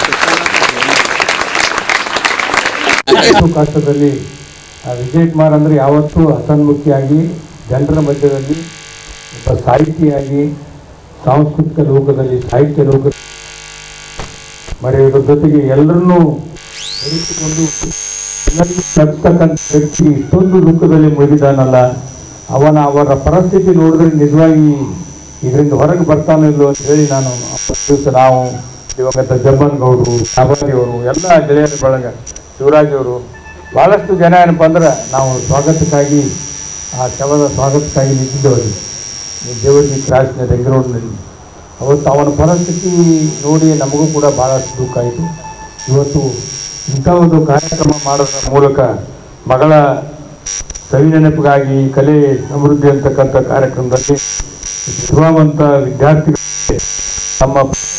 ಎಷ್ಟು ಕಷ್ಟದಲ್ಲಿ ಆ ವಿಜಯ್ ಕುಮಾರ್ ಅಂದರೆ ಯಾವತ್ತೂ ಹಸನ್ಮುಖಿಯಾಗಿ ಜನರ ಮಧ್ಯದಲ್ಲಿ ಒಬ್ಬ ಸಾಹಿತಿಯಾಗಿ ಸಾಂಸ್ಕೃತಿಕ ಲೋಕದಲ್ಲಿ ಸಾಹಿತ್ಯ ಲೋಕ ಮರೆಯುವುದರ ಜೊತೆಗೆ ಎಲ್ಲರನ್ನೂ ಬೆರೆಸಿಕೊಂಡು ಎಲ್ಲರಿಗೂ ನಗ್ತಕ್ಕಂಥ ವ್ಯಕ್ತಿ ಇಷ್ಟೊಂದು ದುಃಖದಲ್ಲಿ ಮುಳುಗಿದಾನಲ್ಲ ಅವನ ಅವರ ಪರಿಸ್ಥಿತಿ ನೋಡಿದ್ರೆ ನಿಜವಾಗಿ ಇದರಿಂದ ಹೊರಗೆ ಬರ್ತಾನೋ ಇಲ್ಲೋ ಅಂತ ಹೇಳಿ ನಾನು ಅವತ್ತು ದಿವಸ ನಾವು ದಿವಂಗತ ಜಮ್ಮನ್ ಗೌಡರು ಕಾಬಾರಿ ಅವರು ಎಲ್ಲ ಗೆಳೆಯರ ಬಳಗ ಶಿವರಾಜ್ ಅವರು ಭಾಳಷ್ಟು ಜನ ಏನಪ್ಪ ಅಂದ್ರೆ ನಾವು ಸ್ವಾಗತಕ್ಕಾಗಿ ಆ ಶವದ ಸ್ವಾಗತಕ್ಕಾಗಿ ನಿಂತಿದ್ದವರು ಈ ದೇವರಿಗೆ ಕ್ರಾಸ್ನ ರಿಂಗ್ ರೋಡ್ನಲ್ಲಿ ಅವತ್ತು ಅವನ ಪರಿಸ್ಥಿತಿ ನೋಡಿ ನಮಗೂ ಕೂಡ ಭಾಳಷ್ಟು ದುಃಖ ಆಯಿತು ಇವತ್ತು ಇಂಥ ಒಂದು ಕಾರ್ಯಕ್ರಮ ಮಾಡೋದ್ರ ಮೂಲಕ ಮಗಳ ಸವಿ ನೆನಪಿಗಾಗಿ ಕಲೆ ಸಮೃದ್ಧಿ ಅಂತಕ್ಕಂಥ ಕಾರ್ಯಕ್ರಮದಲ್ಲಿ ಪ್ರತಿಭಾವಂತ ವಿದ್ಯಾರ್ಥಿಗಳಿಗೆ ತಮ್ಮ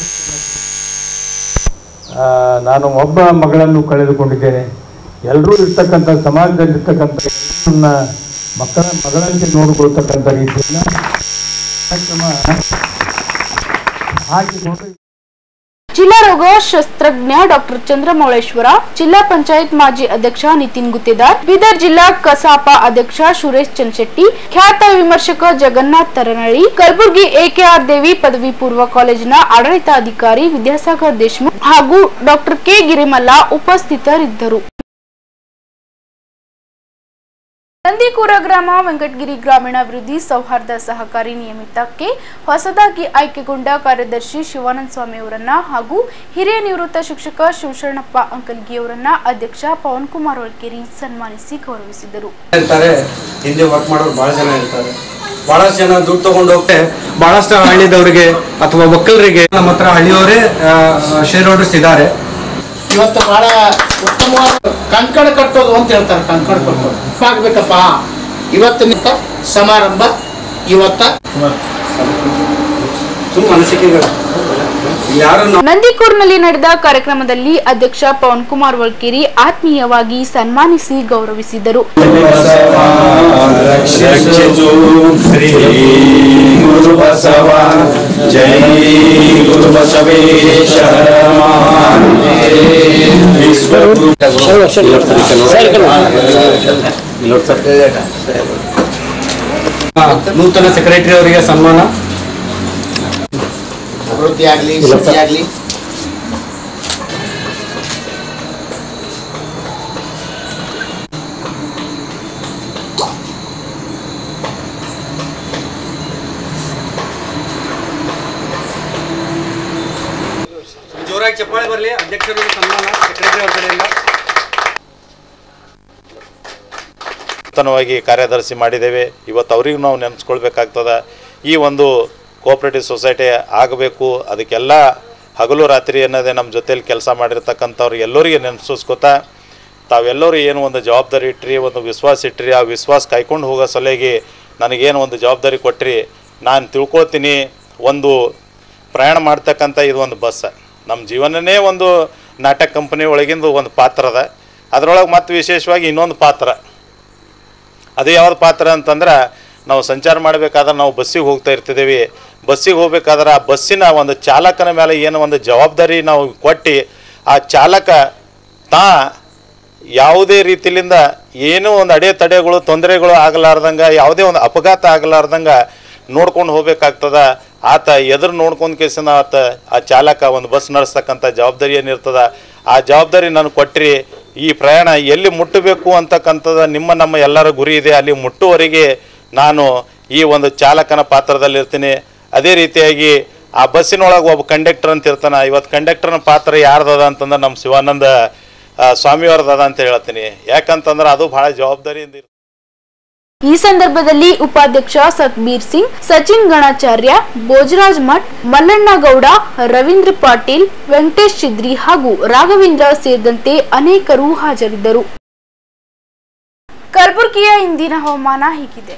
ಆ, ನಾನು ಒಬ್ಬ ಮಗಳನ್ನು ಕಳೆದುಕೊಂಡಿದ್ದೇನೆ ಎಲ್ಲರೂ ಇರ್ತಕ್ಕಂಥ ಸಮಾಜದಲ್ಲಿರ್ತಕ್ಕಂಥ ಎಲ್ಲರನ್ನ ಮಕ್ಕಳ ಮಗಳಂತೆ ನೋಡಿಕೊಳ್ತಕ್ಕಂಥ ರೀತಿಯಿಂದ ಕಾರ್ಯಕ್ರಮ ಹಾಕಿಕೊಂಡು ಜಿಲ್ಲಾ ರೋಗ ಶಸ್ತ್ರಜ್ಞ ಡಾಕ್ಟರ್ ಚಂದ್ರಮೌಳೇಶ್ವರ ಜಿಲ್ಲಾ ಪಂಚಾಯತ್ ಮಾಜಿ ಅಧ್ಯಕ್ಷ ನಿತಿನ್ ಗುತ್ತೇದಾರ್ ಬೀದರ್ ಜಿಲ್ಲಾ ಕಸಾಪ ಅಧ್ಯಕ್ಷ ಸುರೇಶ್ ಚನ್ಶೆಟ್ಟಿ ಖ್ಯಾತ ವಿಮರ್ಶಕ ಜಗನ್ನಾಥ್ ತರನಳ್ಳಿ ಕಲಬುರಗಿ ಎಕೆಆರ್ ದೇವಿ ಪದವಿ ಪೂರ್ವ ಕಾಲೇಜಿನ ಆಡಳಿತಾಧಿಕಾರಿ ವಿದ್ಯಾಸಾಗರ್ ದೇಶಮುಖ್ ಹಾಗೂ ಡಾಕ್ಟರ್ ಕೆ ಗಿರಿಮಲ್ಲ ಉಪಸ್ಥಿತರಿದ್ದರು ನಂದಿಕೂರ ಗ್ರಾಮ ವೆಂಕಟಗಿರಿ ಗ್ರಾಮೀಣಾಭಿವೃದ್ಧಿ ಸೌಹಾರ್ದ ಸಹಕಾರಿ ನಿಯಮಿತಕ್ಕೆ ಹೊಸದಾಗಿ ಆಯ್ಕೆಗೊಂಡ ಕಾರ್ಯದರ್ಶಿ ಶಿವಾನಂದ ಸ್ವಾಮಿ ಅವರನ್ನ ಹಾಗೂ ಹಿರಿಯ ನಿವೃತ್ತ ಶಿಕ್ಷಕ ಶಿವಶರಣಪ್ಪ ಅಂಕಲ್ಗಿ ಅವರನ್ನ ಅಧ್ಯಕ್ಷ ಪವನ್ ಕುಮಾರ್ ಹೊಳ್ಕೇರಿ ಸನ್ಮಾನಿಸಿ ಗೌರವಿಸಿದರು ಇರ್ತಾರೆ ಹಿಂದೆ ವರ್ಕ್ ಮಾಡೋರು ಬಹಳ ಜನ ಇರ್ತಾರೆ ಬಹಳಷ್ಟು ಜನ ದುಡ್ಡು ತಗೊಂಡು ಹೋಗ್ತೆ ಬಹಳಷ್ಟು ಹಳ್ಳಿದವರಿಗೆ ಅಥವಾ ಒಕ್ಕಲರಿಗೆ ನಮ್ಮ ಹತ್ರ ಹಳ್ಳಿಯವರೇ ಶೇರ್ ಹೋಲ್ಡರ್ಸ್ ಇದ್ದಾರೆ ಇವತ್ತು ಬಹಳ ಉತ್ತಮವಾದ ಕಂಕಣ ಕಟ್ಟೋದು ಅಂತ ಹೇಳ್ತಾರೆ ಕಂಕಣ ಕಟ್ಟೋದು ಆಗ್ಬೇಕಪ್ಪ ಇವತ್ತಿನ ಸಮಾರಂಭ ಇವತ್ತ ತುಂಬ ಅನಿಸಿಕೆಗಳು ಯಾರು ನಂದಿಕೂರ್ನಲ್ಲಿ ನಡೆದ ಕಾರ್ಯಕ್ರಮದಲ್ಲಿ ಅಧ್ಯಕ್ಷ ಪವನ್ ಕುಮಾರ್ ಹೊಳ್ಕೇರಿ ಆತ್ಮೀಯವಾಗಿ ಸನ್ಮಾನಿಸಿ ಗೌರವಿಸಿದರು ರಕ್ಷಿಸು ಶ್ರೀ ಗುರು ಬಸವ ಜೈ ಗುರು ಬಸವೇಶ ನೂತನ ಸೆಕ್ರೆಟರಿ ಅವರಿಗೆ ಸನ್ಮಾನ ಅಭಿವೃದ್ಧಿ ಆಗ್ಲಿ ಶುದ್ಧಿ ಆಗ್ಲಿ ಜೋರಾಗಿ ಚಪ್ಪಾಳೆ ಬರಲಿ ಅಧ್ಯಕ್ಷರಿಗೆ ಸನ್ಮಾನ ಸೆಕ್ರೆಟರಿ ಅವ್ರ ಕಡೆಯಿಂದ ನೂತನವಾಗಿ ಕಾರ್ಯದರ್ಶಿ ಮಾಡಿದ್ದೇವೆ ಇವತ್ತು ಅವರಿಗೂ ನಾವು ನೆನೆಸ್ಕೊಳ್ಬೇಕಾಗ್ತದೆ ಈ ಒಂದು ಕೋಆಪ್ರೇಟಿವ್ ಸೊಸೈಟಿ ಆಗಬೇಕು ಅದಕ್ಕೆಲ್ಲ ಹಗಲು ರಾತ್ರಿ ಅನ್ನೋದೇ ನಮ್ಮ ಜೊತೆಲಿ ಕೆಲಸ ಮಾಡಿರ್ತಕ್ಕಂಥವ್ರು ಎಲ್ಲರಿಗೆ ನೆನೆಸ್ಕೋತಾ ತಾವೆಲ್ಲರೂ ಏನು ಒಂದು ಜವಾಬ್ದಾರಿ ಇಟ್ರಿ ಒಂದು ವಿಶ್ವಾಸ ಇಟ್ರಿ ಆ ವಿಶ್ವಾಸ ಕಾಯ್ಕೊಂಡು ಹೋಗೋ ಸಲುವಾಗಿ ನನಗೇನು ಒಂದು ಜವಾಬ್ದಾರಿ ಕೊಟ್ರಿ ನಾನು ತಿಳ್ಕೊಳ್ತೀನಿ ಒಂದು ಪ್ರಯಾಣ ಮಾಡ್ತಕ್ಕಂಥ ಇದು ಒಂದು ಬಸ್ ನಮ್ಮ ಜೀವನನೇ ಒಂದು ನಾಟಕ ಕಂಪನಿ ಒಳಗಿಂದು ಒಂದು ಪಾತ್ರ ಅದ ಅದರೊಳಗೆ ಮತ್ತು ವಿಶೇಷವಾಗಿ ಇನ್ನೊಂದು ಪಾತ್ರ ಅದು ಯಾವ್ದು ಪಾತ್ರ ಅಂತಂದ್ರೆ ನಾವು ಸಂಚಾರ ಮಾಡಬೇಕಾದ್ರೆ ನಾವು ಬಸ್ಸಿಗೆ ಹೋಗ್ತಾ ಇರ್ತಿದ್ದೀವಿ ಬಸ್ಸಿಗೆ ಹೋಗ್ಬೇಕಾದ್ರೆ ಆ ಬಸ್ಸಿನ ಒಂದು ಚಾಲಕನ ಮೇಲೆ ಏನು ಒಂದು ಜವಾಬ್ದಾರಿ ನಾವು ಕೊಟ್ಟು ಆ ಚಾಲಕ ತಾ ಯಾವುದೇ ರೀತಿಲಿಂದ ಏನೂ ಒಂದು ಅಡೆತಡೆಗಳು ತೊಂದರೆಗಳು ಆಗಲಾರ್ದಂಗೆ ಯಾವುದೇ ಒಂದು ಅಪಘಾತ ಆಗಲಾರ್ದಂಗೆ ನೋಡ್ಕೊಂಡು ಹೋಗ್ಬೇಕಾಗ್ತದ ಆತ ಎದುರು ನೋಡ್ಕೊಂಡು ಕೇಸಿನ ಆತ ಆ ಚಾಲಕ ಒಂದು ಬಸ್ ನಡೆಸ್ತಕ್ಕಂಥ ಜವಾಬ್ದಾರಿ ಏನಿರ್ತದ ಆ ಜವಾಬ್ದಾರಿ ನಾನು ಕೊಟ್ರಿ ಈ ಪ್ರಯಾಣ ಎಲ್ಲಿ ಮುಟ್ಟಬೇಕು ಅಂತಕ್ಕಂಥದ್ದು ನಿಮ್ಮ ನಮ್ಮ ಎಲ್ಲರ ಗುರಿ ಇದೆ ಅಲ್ಲಿ ಮುಟ್ಟುವರೆಗೆ ನಾನು ಈ ಒಂದು ಚಾಲಕನ ಪಾತ್ರದಲ್ಲಿರ್ತೀನಿ ಅದೇ ರೀತಿಯಾಗಿ ಆ ಬಸ್ಸಿನೊಳಗೆ ಒಬ್ಬ ಕಂಡಕ್ಟರ್ ಅಂತ ಇರ್ತಾನೆ ಇವತ್ತು ಕಂಡಕ್ಟರ್ನ ಪಾತ್ರ ಯಾರ್ದದ ಅಂತಂದ್ರೆ ನಮ್ಮ ಶಿವಾನಂದ ಆ, ಸ್ವಾಮಿಯವ್ರದ್ದು ಅಂತ ಹೇಳ್ತೀನಿ ಯಾಕಂತಂದ್ರೆ ಅದು ಬಹಳ ಜವಾಬ್ದಾರಿಯಿಂದ ಇರ್ತದೆ. ಈ ಸಂದರ್ಭದಲ್ಲಿ ಉಪಾಧ್ಯಕ್ಷ ಸತ್ಬೀರ್ ಸಿಂಗ್ ಸಚಿನ್ ಗಣಾಚಾರ್ಯ ಭೋಜರಾಜ್ ಮಠ್ ಮಲ್ಲಣ್ಣ ಗೌಡ ರವೀಂದ್ರ ಪಾಟೀಲ್ ವೆಂಕಟೇಶ್ ಚಿದ್ರಿ ಹಾಗೂ ರಾಘವೇಂದ್ರ ಸೇರಿದಂತೆ ಅನೇಕರು ಹಾಜರಿದ್ದರು ಕಲಬುರಗಿಯ ಇಂದಿನ ಹವಾಮಾನ ಹೀಗಿದೆ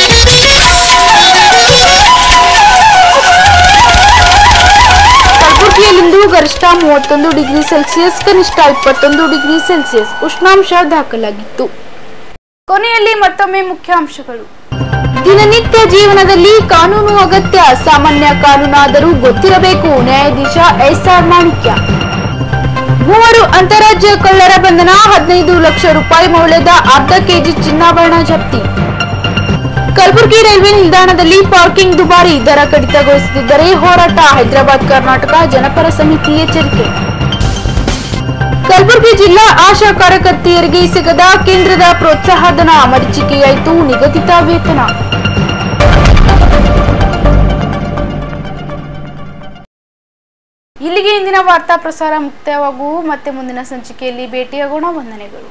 ಕಲಬುರಗಿಯಲ್ಲಿಂದು ಗರಿಷ್ಠ ಮೂವತ್ತೊಂದು ಡಿಗ್ರಿ ಸೆಲ್ಸಿಯಸ್ ಕನಿಷ್ಠ ಇಪ್ಪತ್ತೊಂದು ಡಿಗ್ರಿ ಸೆಲ್ಸಿಯಸ್ ಉಷ್ಣಾಂಶ ದಾಖಲಾಗಿತ್ತು ಕೊನೆಯಲ್ಲಿ ಮತ್ತೊಮ್ಮೆ ಮುಖ್ಯಾಂಶಗಳು ದಿನನಿತ್ಯ ಜೀವನದಲ್ಲಿ ಕಾನೂನು ಅಗತ್ಯ ಸಾಮಾನ್ಯ ಕಾನೂನಾದರೂ ಗೊತ್ತಿರಬೇಕು ನ್ಯಾಯಾಧೀಶ ಎಸ್ಆರ್ ಮಾಣಿಕ್ಯ ಮೂವರು ಅಂತಾರಾಜ್ಯ ಕಳ್ಳರ ಬಂಧನ ಹದಿನೈದು ಲಕ್ಷ ರೂಪಾಯಿ ಮೌಲ್ಯದ ಅರ್ಧ ಕೆಜಿ ಚಿನ್ನಾಭರಣ ಜಪ್ತಿ ಕಲಬುರಗಿ ರೈಲ್ವೆ ನಿಲ್ದಾಣದಲ್ಲಿ ಪಾರ್ಕಿಂಗ್ ದುಬಾರಿ ದರ ಕಡಿತಗೊಳಿಸದಿದ್ದರೆ ಹೋರಾಟ ಹೈದರಾಬಾದ್ ಕರ್ನಾಟಕ ಜನಪರ ಸಮಿತಿ ಎಚ್ಚರಿಕೆ ಕಲಬುರಗಿ ಜಿಲ್ಲಾ ಆಶಾ ಕಾರ್ಯಕರ್ತೆಯರಿಗೆ ಸಿಗದ ಕೇಂದ್ರದ ಪ್ರೋತ್ಸಾಹಧನ ಮರೀಚಿಕೆಯಾಯಿತು ನಿಗದಿತ ವೇತನ ಇಲ್ಲಿಗೆ ಇಂದಿನ ವಾರ್ತಾ ಪ್ರಸಾರ ಮುಕ್ತಾಯವಾಗುವು ಮತ್ತೆ ಮುಂದಿನ ಸಂಚಿಕೆಯಲ್ಲಿ ಭೇಟಿಯಾಗೋಣ ವಂದನೆಗಳು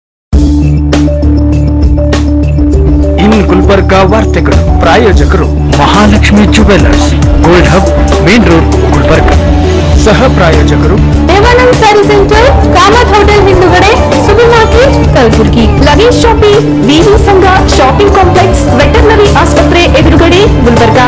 ಇನ್ ಗುಲ್ಬರ್ಗಾ ವಾರ್ತೆಗಳು ಪ್ರಾಯೋಜಕರು Mahalakshmi jewellers gold hub main road Gulbarga ಸಹ ಪ್ರಾಯೋಜಕರು Devanand sari centre Kamath hotel ಹಿಂದುಗಡೆ super market Kalaburagi luggage shopping VV Sangha shopping complex veterinary ಆಸ್ಪತ್ರೆ ಎದುರುಗಡೆ Gulbarga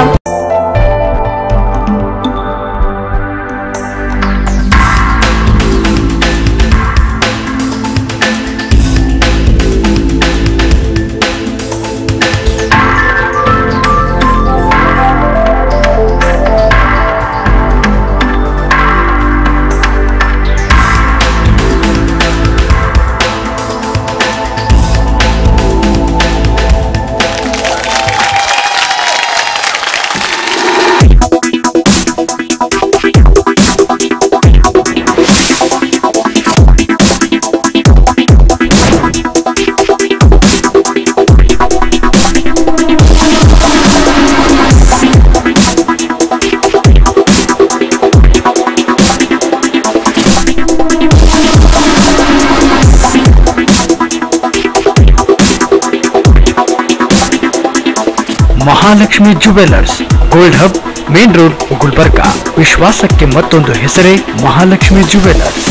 Mahalakshmi jewellers gold hub main road Gulbarga ವಿಶ್ವಾಸಕ್ಕೆ ಮತ್ತೊಂದು ಹೆಸರೇ Mahalakshmi jewellers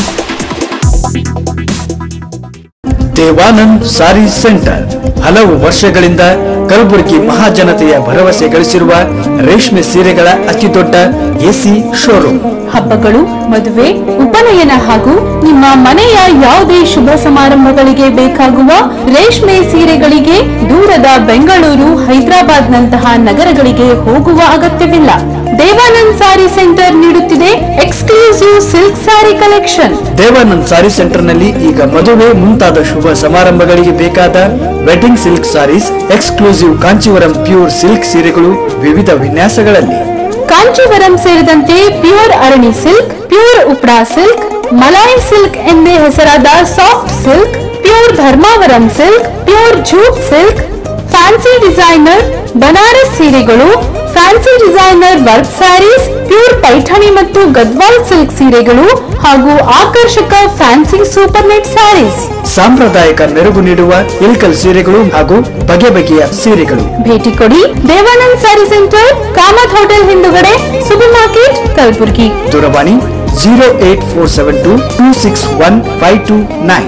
Devanand sari centre ಹಲವು ವರ್ಷಗಳಿಂದ ಕಲಬುರಗಿ ಮಹಾಜನತೆಯ ಭರವಸೆ ಗಳಿಸಿರುವ ರೇಷ್ಮೆ ಸೀರೆಗಳ ಅತಿದೊಡ್ಡ ಎಸಿ ಶೋರೂಮ್ ಹಬ್ಬಗಳು ಮದುವೆ ಉಪನಯನ ಹಾಗೂ ನಿಮ್ಮ ಮನೆಯ ಯಾವುದೇ ಶುಭ ಸಮಾರಂಭಗಳಿಗೆ ಬೇಕಾಗುವ ರೇಷ್ಮೆ ಸೀರೆಗಳಿಗೆ ದೂರದ ಬೆಂಗಳೂರು ಹೈದರಾಬಾದ್ ನಂತಹ ನಗರಗಳಿಗೆ ಹೋಗುವ ಅಗತ್ಯವಿಲ್ಲ ದೇವಾನಂದ್ ಸಾರಿ ಸೆಂಟರ್ ನೀಡುತ್ತಿದೆ exclusive silk sari collection Devanand sari ಸೆಂಟರ್ನಲ್ಲಿ ಈಗ ಮದುವೆ ಮುಂತಾದ ಶುಭ ಸಮಾರಂಭಗಳಿಗೆ ಬೇಕಾದ wedding silk saris exclusive Kanjeevaram pure silk ಸೀರೆಗಳು ವಿವಿಧ ವಿನ್ಯಾಸಗಳಲ್ಲಿ ಕಾಂಚೀವರಂ ಸೇರಿದಂತೆ ಪ್ಯೂರ್ ಅರಣಿ ಸಿಲ್ಕ್ ಪ್ಯೂರ್ ಉಪ್ರಾ ಸಿಲ್ಕ್ ಮಲಾಯಿ ಸಿಲ್ಕ್ ಎಂದೇ ಹೆಸರಾದ soft silk pure Dharmavaram silk pure jute silk fancy designer Banaras ಸೀರೆಗಳು fancy designer work saris pure Paithani ಮತ್ತು ಗದ್ವಾಲ್ ಸಿಲ್ಕ್ ಸೀರೆಗಳು ಹಾಗೂ ಆಕರ್ಷಕ ಫ್ಯಾನ್ಸಿ ಸೂಪರ್ ನೆಟ್ ಸ್ಯಾರೀಸ್ ಸಾಂಪ್ರದಾಯಿಕ ಮೆರುಗು ನೀಡುವ ಇಲ್ಕಲ್ ಸೀರೆಗಳು ಹಾಗೂ ಬಗೆ ಬಗೆಯ ಸೀರೆಗಳು ಭೇಟಿ ಕೊಡಿ Devanand sari centre Kamath hotel ಹಿಂದುಗಡೆ ಸೂಪರ್ ಮಾರ್ಕೆಟ್ ಕಲಬುರ್ಗಿ ದೂರವಾಣಿ zero eight four seven two two six one five two nine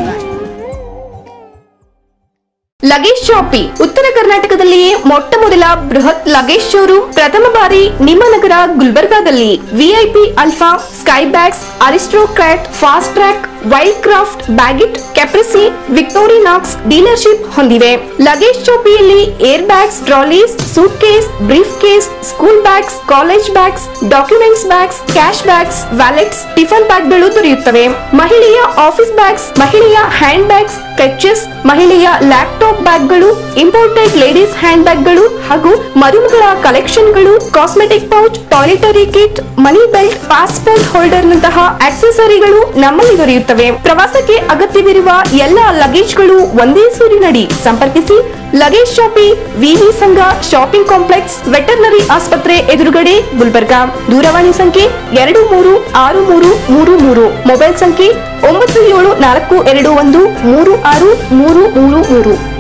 luggage shopping ಉತ್ತರ ಕರ್ನಾಟಕದಲ್ಲಿಯೇ ಮೊಟ್ಟ ಮೊದಲ ಬೃಹತ್ ಲಗೇಜ್ ಶೋರೂಮ್ ಪ್ರಥಮ ಬಾರಿ ನಿಮ್ಮ ನಗರ ಗುಲ್ಬರ್ಗಾದಲ್ಲಿ VIP alpha Skybags Aristocrat Fastrack Wildcraft Baggit Caprese Victorinox dealership ಹೊಂದಿವೆ ಲಗೇಜ್ ಶಾಪಿಯಲ್ಲಿ air bags trolleys suitcase briefcase school bags college bags documents bags cash bags wallets tiffin ಬ್ಯಾಗ್ಗಳು ದೊರೆಯುತ್ತವೆ ಮಹಿಳೆಯ office bags ಮಹಿಳೆಯ hand bags clutches ಮಹಿಳೆಯ laptop ಬ್ಯಾಗ್ಗಳು imported ladies hand ಬ್ಯಾಗ್ಗಳು ಹಾಗೂ ಮರುಮಗಳ ಕಲೆಕ್ಷನ್ಗಳು cosmetic pouch toiletry kit money belt passport holder ನಂತಹ ಆಕ್ಸೆಸರಿಗಳು ನಮ್ಮಲ್ಲಿ ದೊರೆಯುತ್ತವೆ ಪ್ರವಾಸಕ್ಕೆ ಅಗತ್ಯವಿರುವ ಎಲ್ಲ ಲಗೇಜ್ಗಳು ಒಂದೇ ಸೂರಿನಡಿ ಸಂಪರ್ಕಿಸಿ luggage shopping VV Sangha shopping complex veterinary ಆಸ್ಪತ್ರೆ ಎದುರುಗಡೆ ಗುಲ್ಬರ್ಗಾ ದೂರವಾಣಿ ಸಂಖ್ಯೆ ಎರಡು ಮೂರು ಆರು ಮೂರು ಮೂರು ಮೂರು ಮೊಬೈಲ್ ಸಂಖ್ಯೆ ಒಂಬತ್ತು ಏಳು ನಾಲ್ಕು ಎರಡು ಒಂದು ಮೂರು ಆರು ಮೂರು ಮೂರು ಮೂರು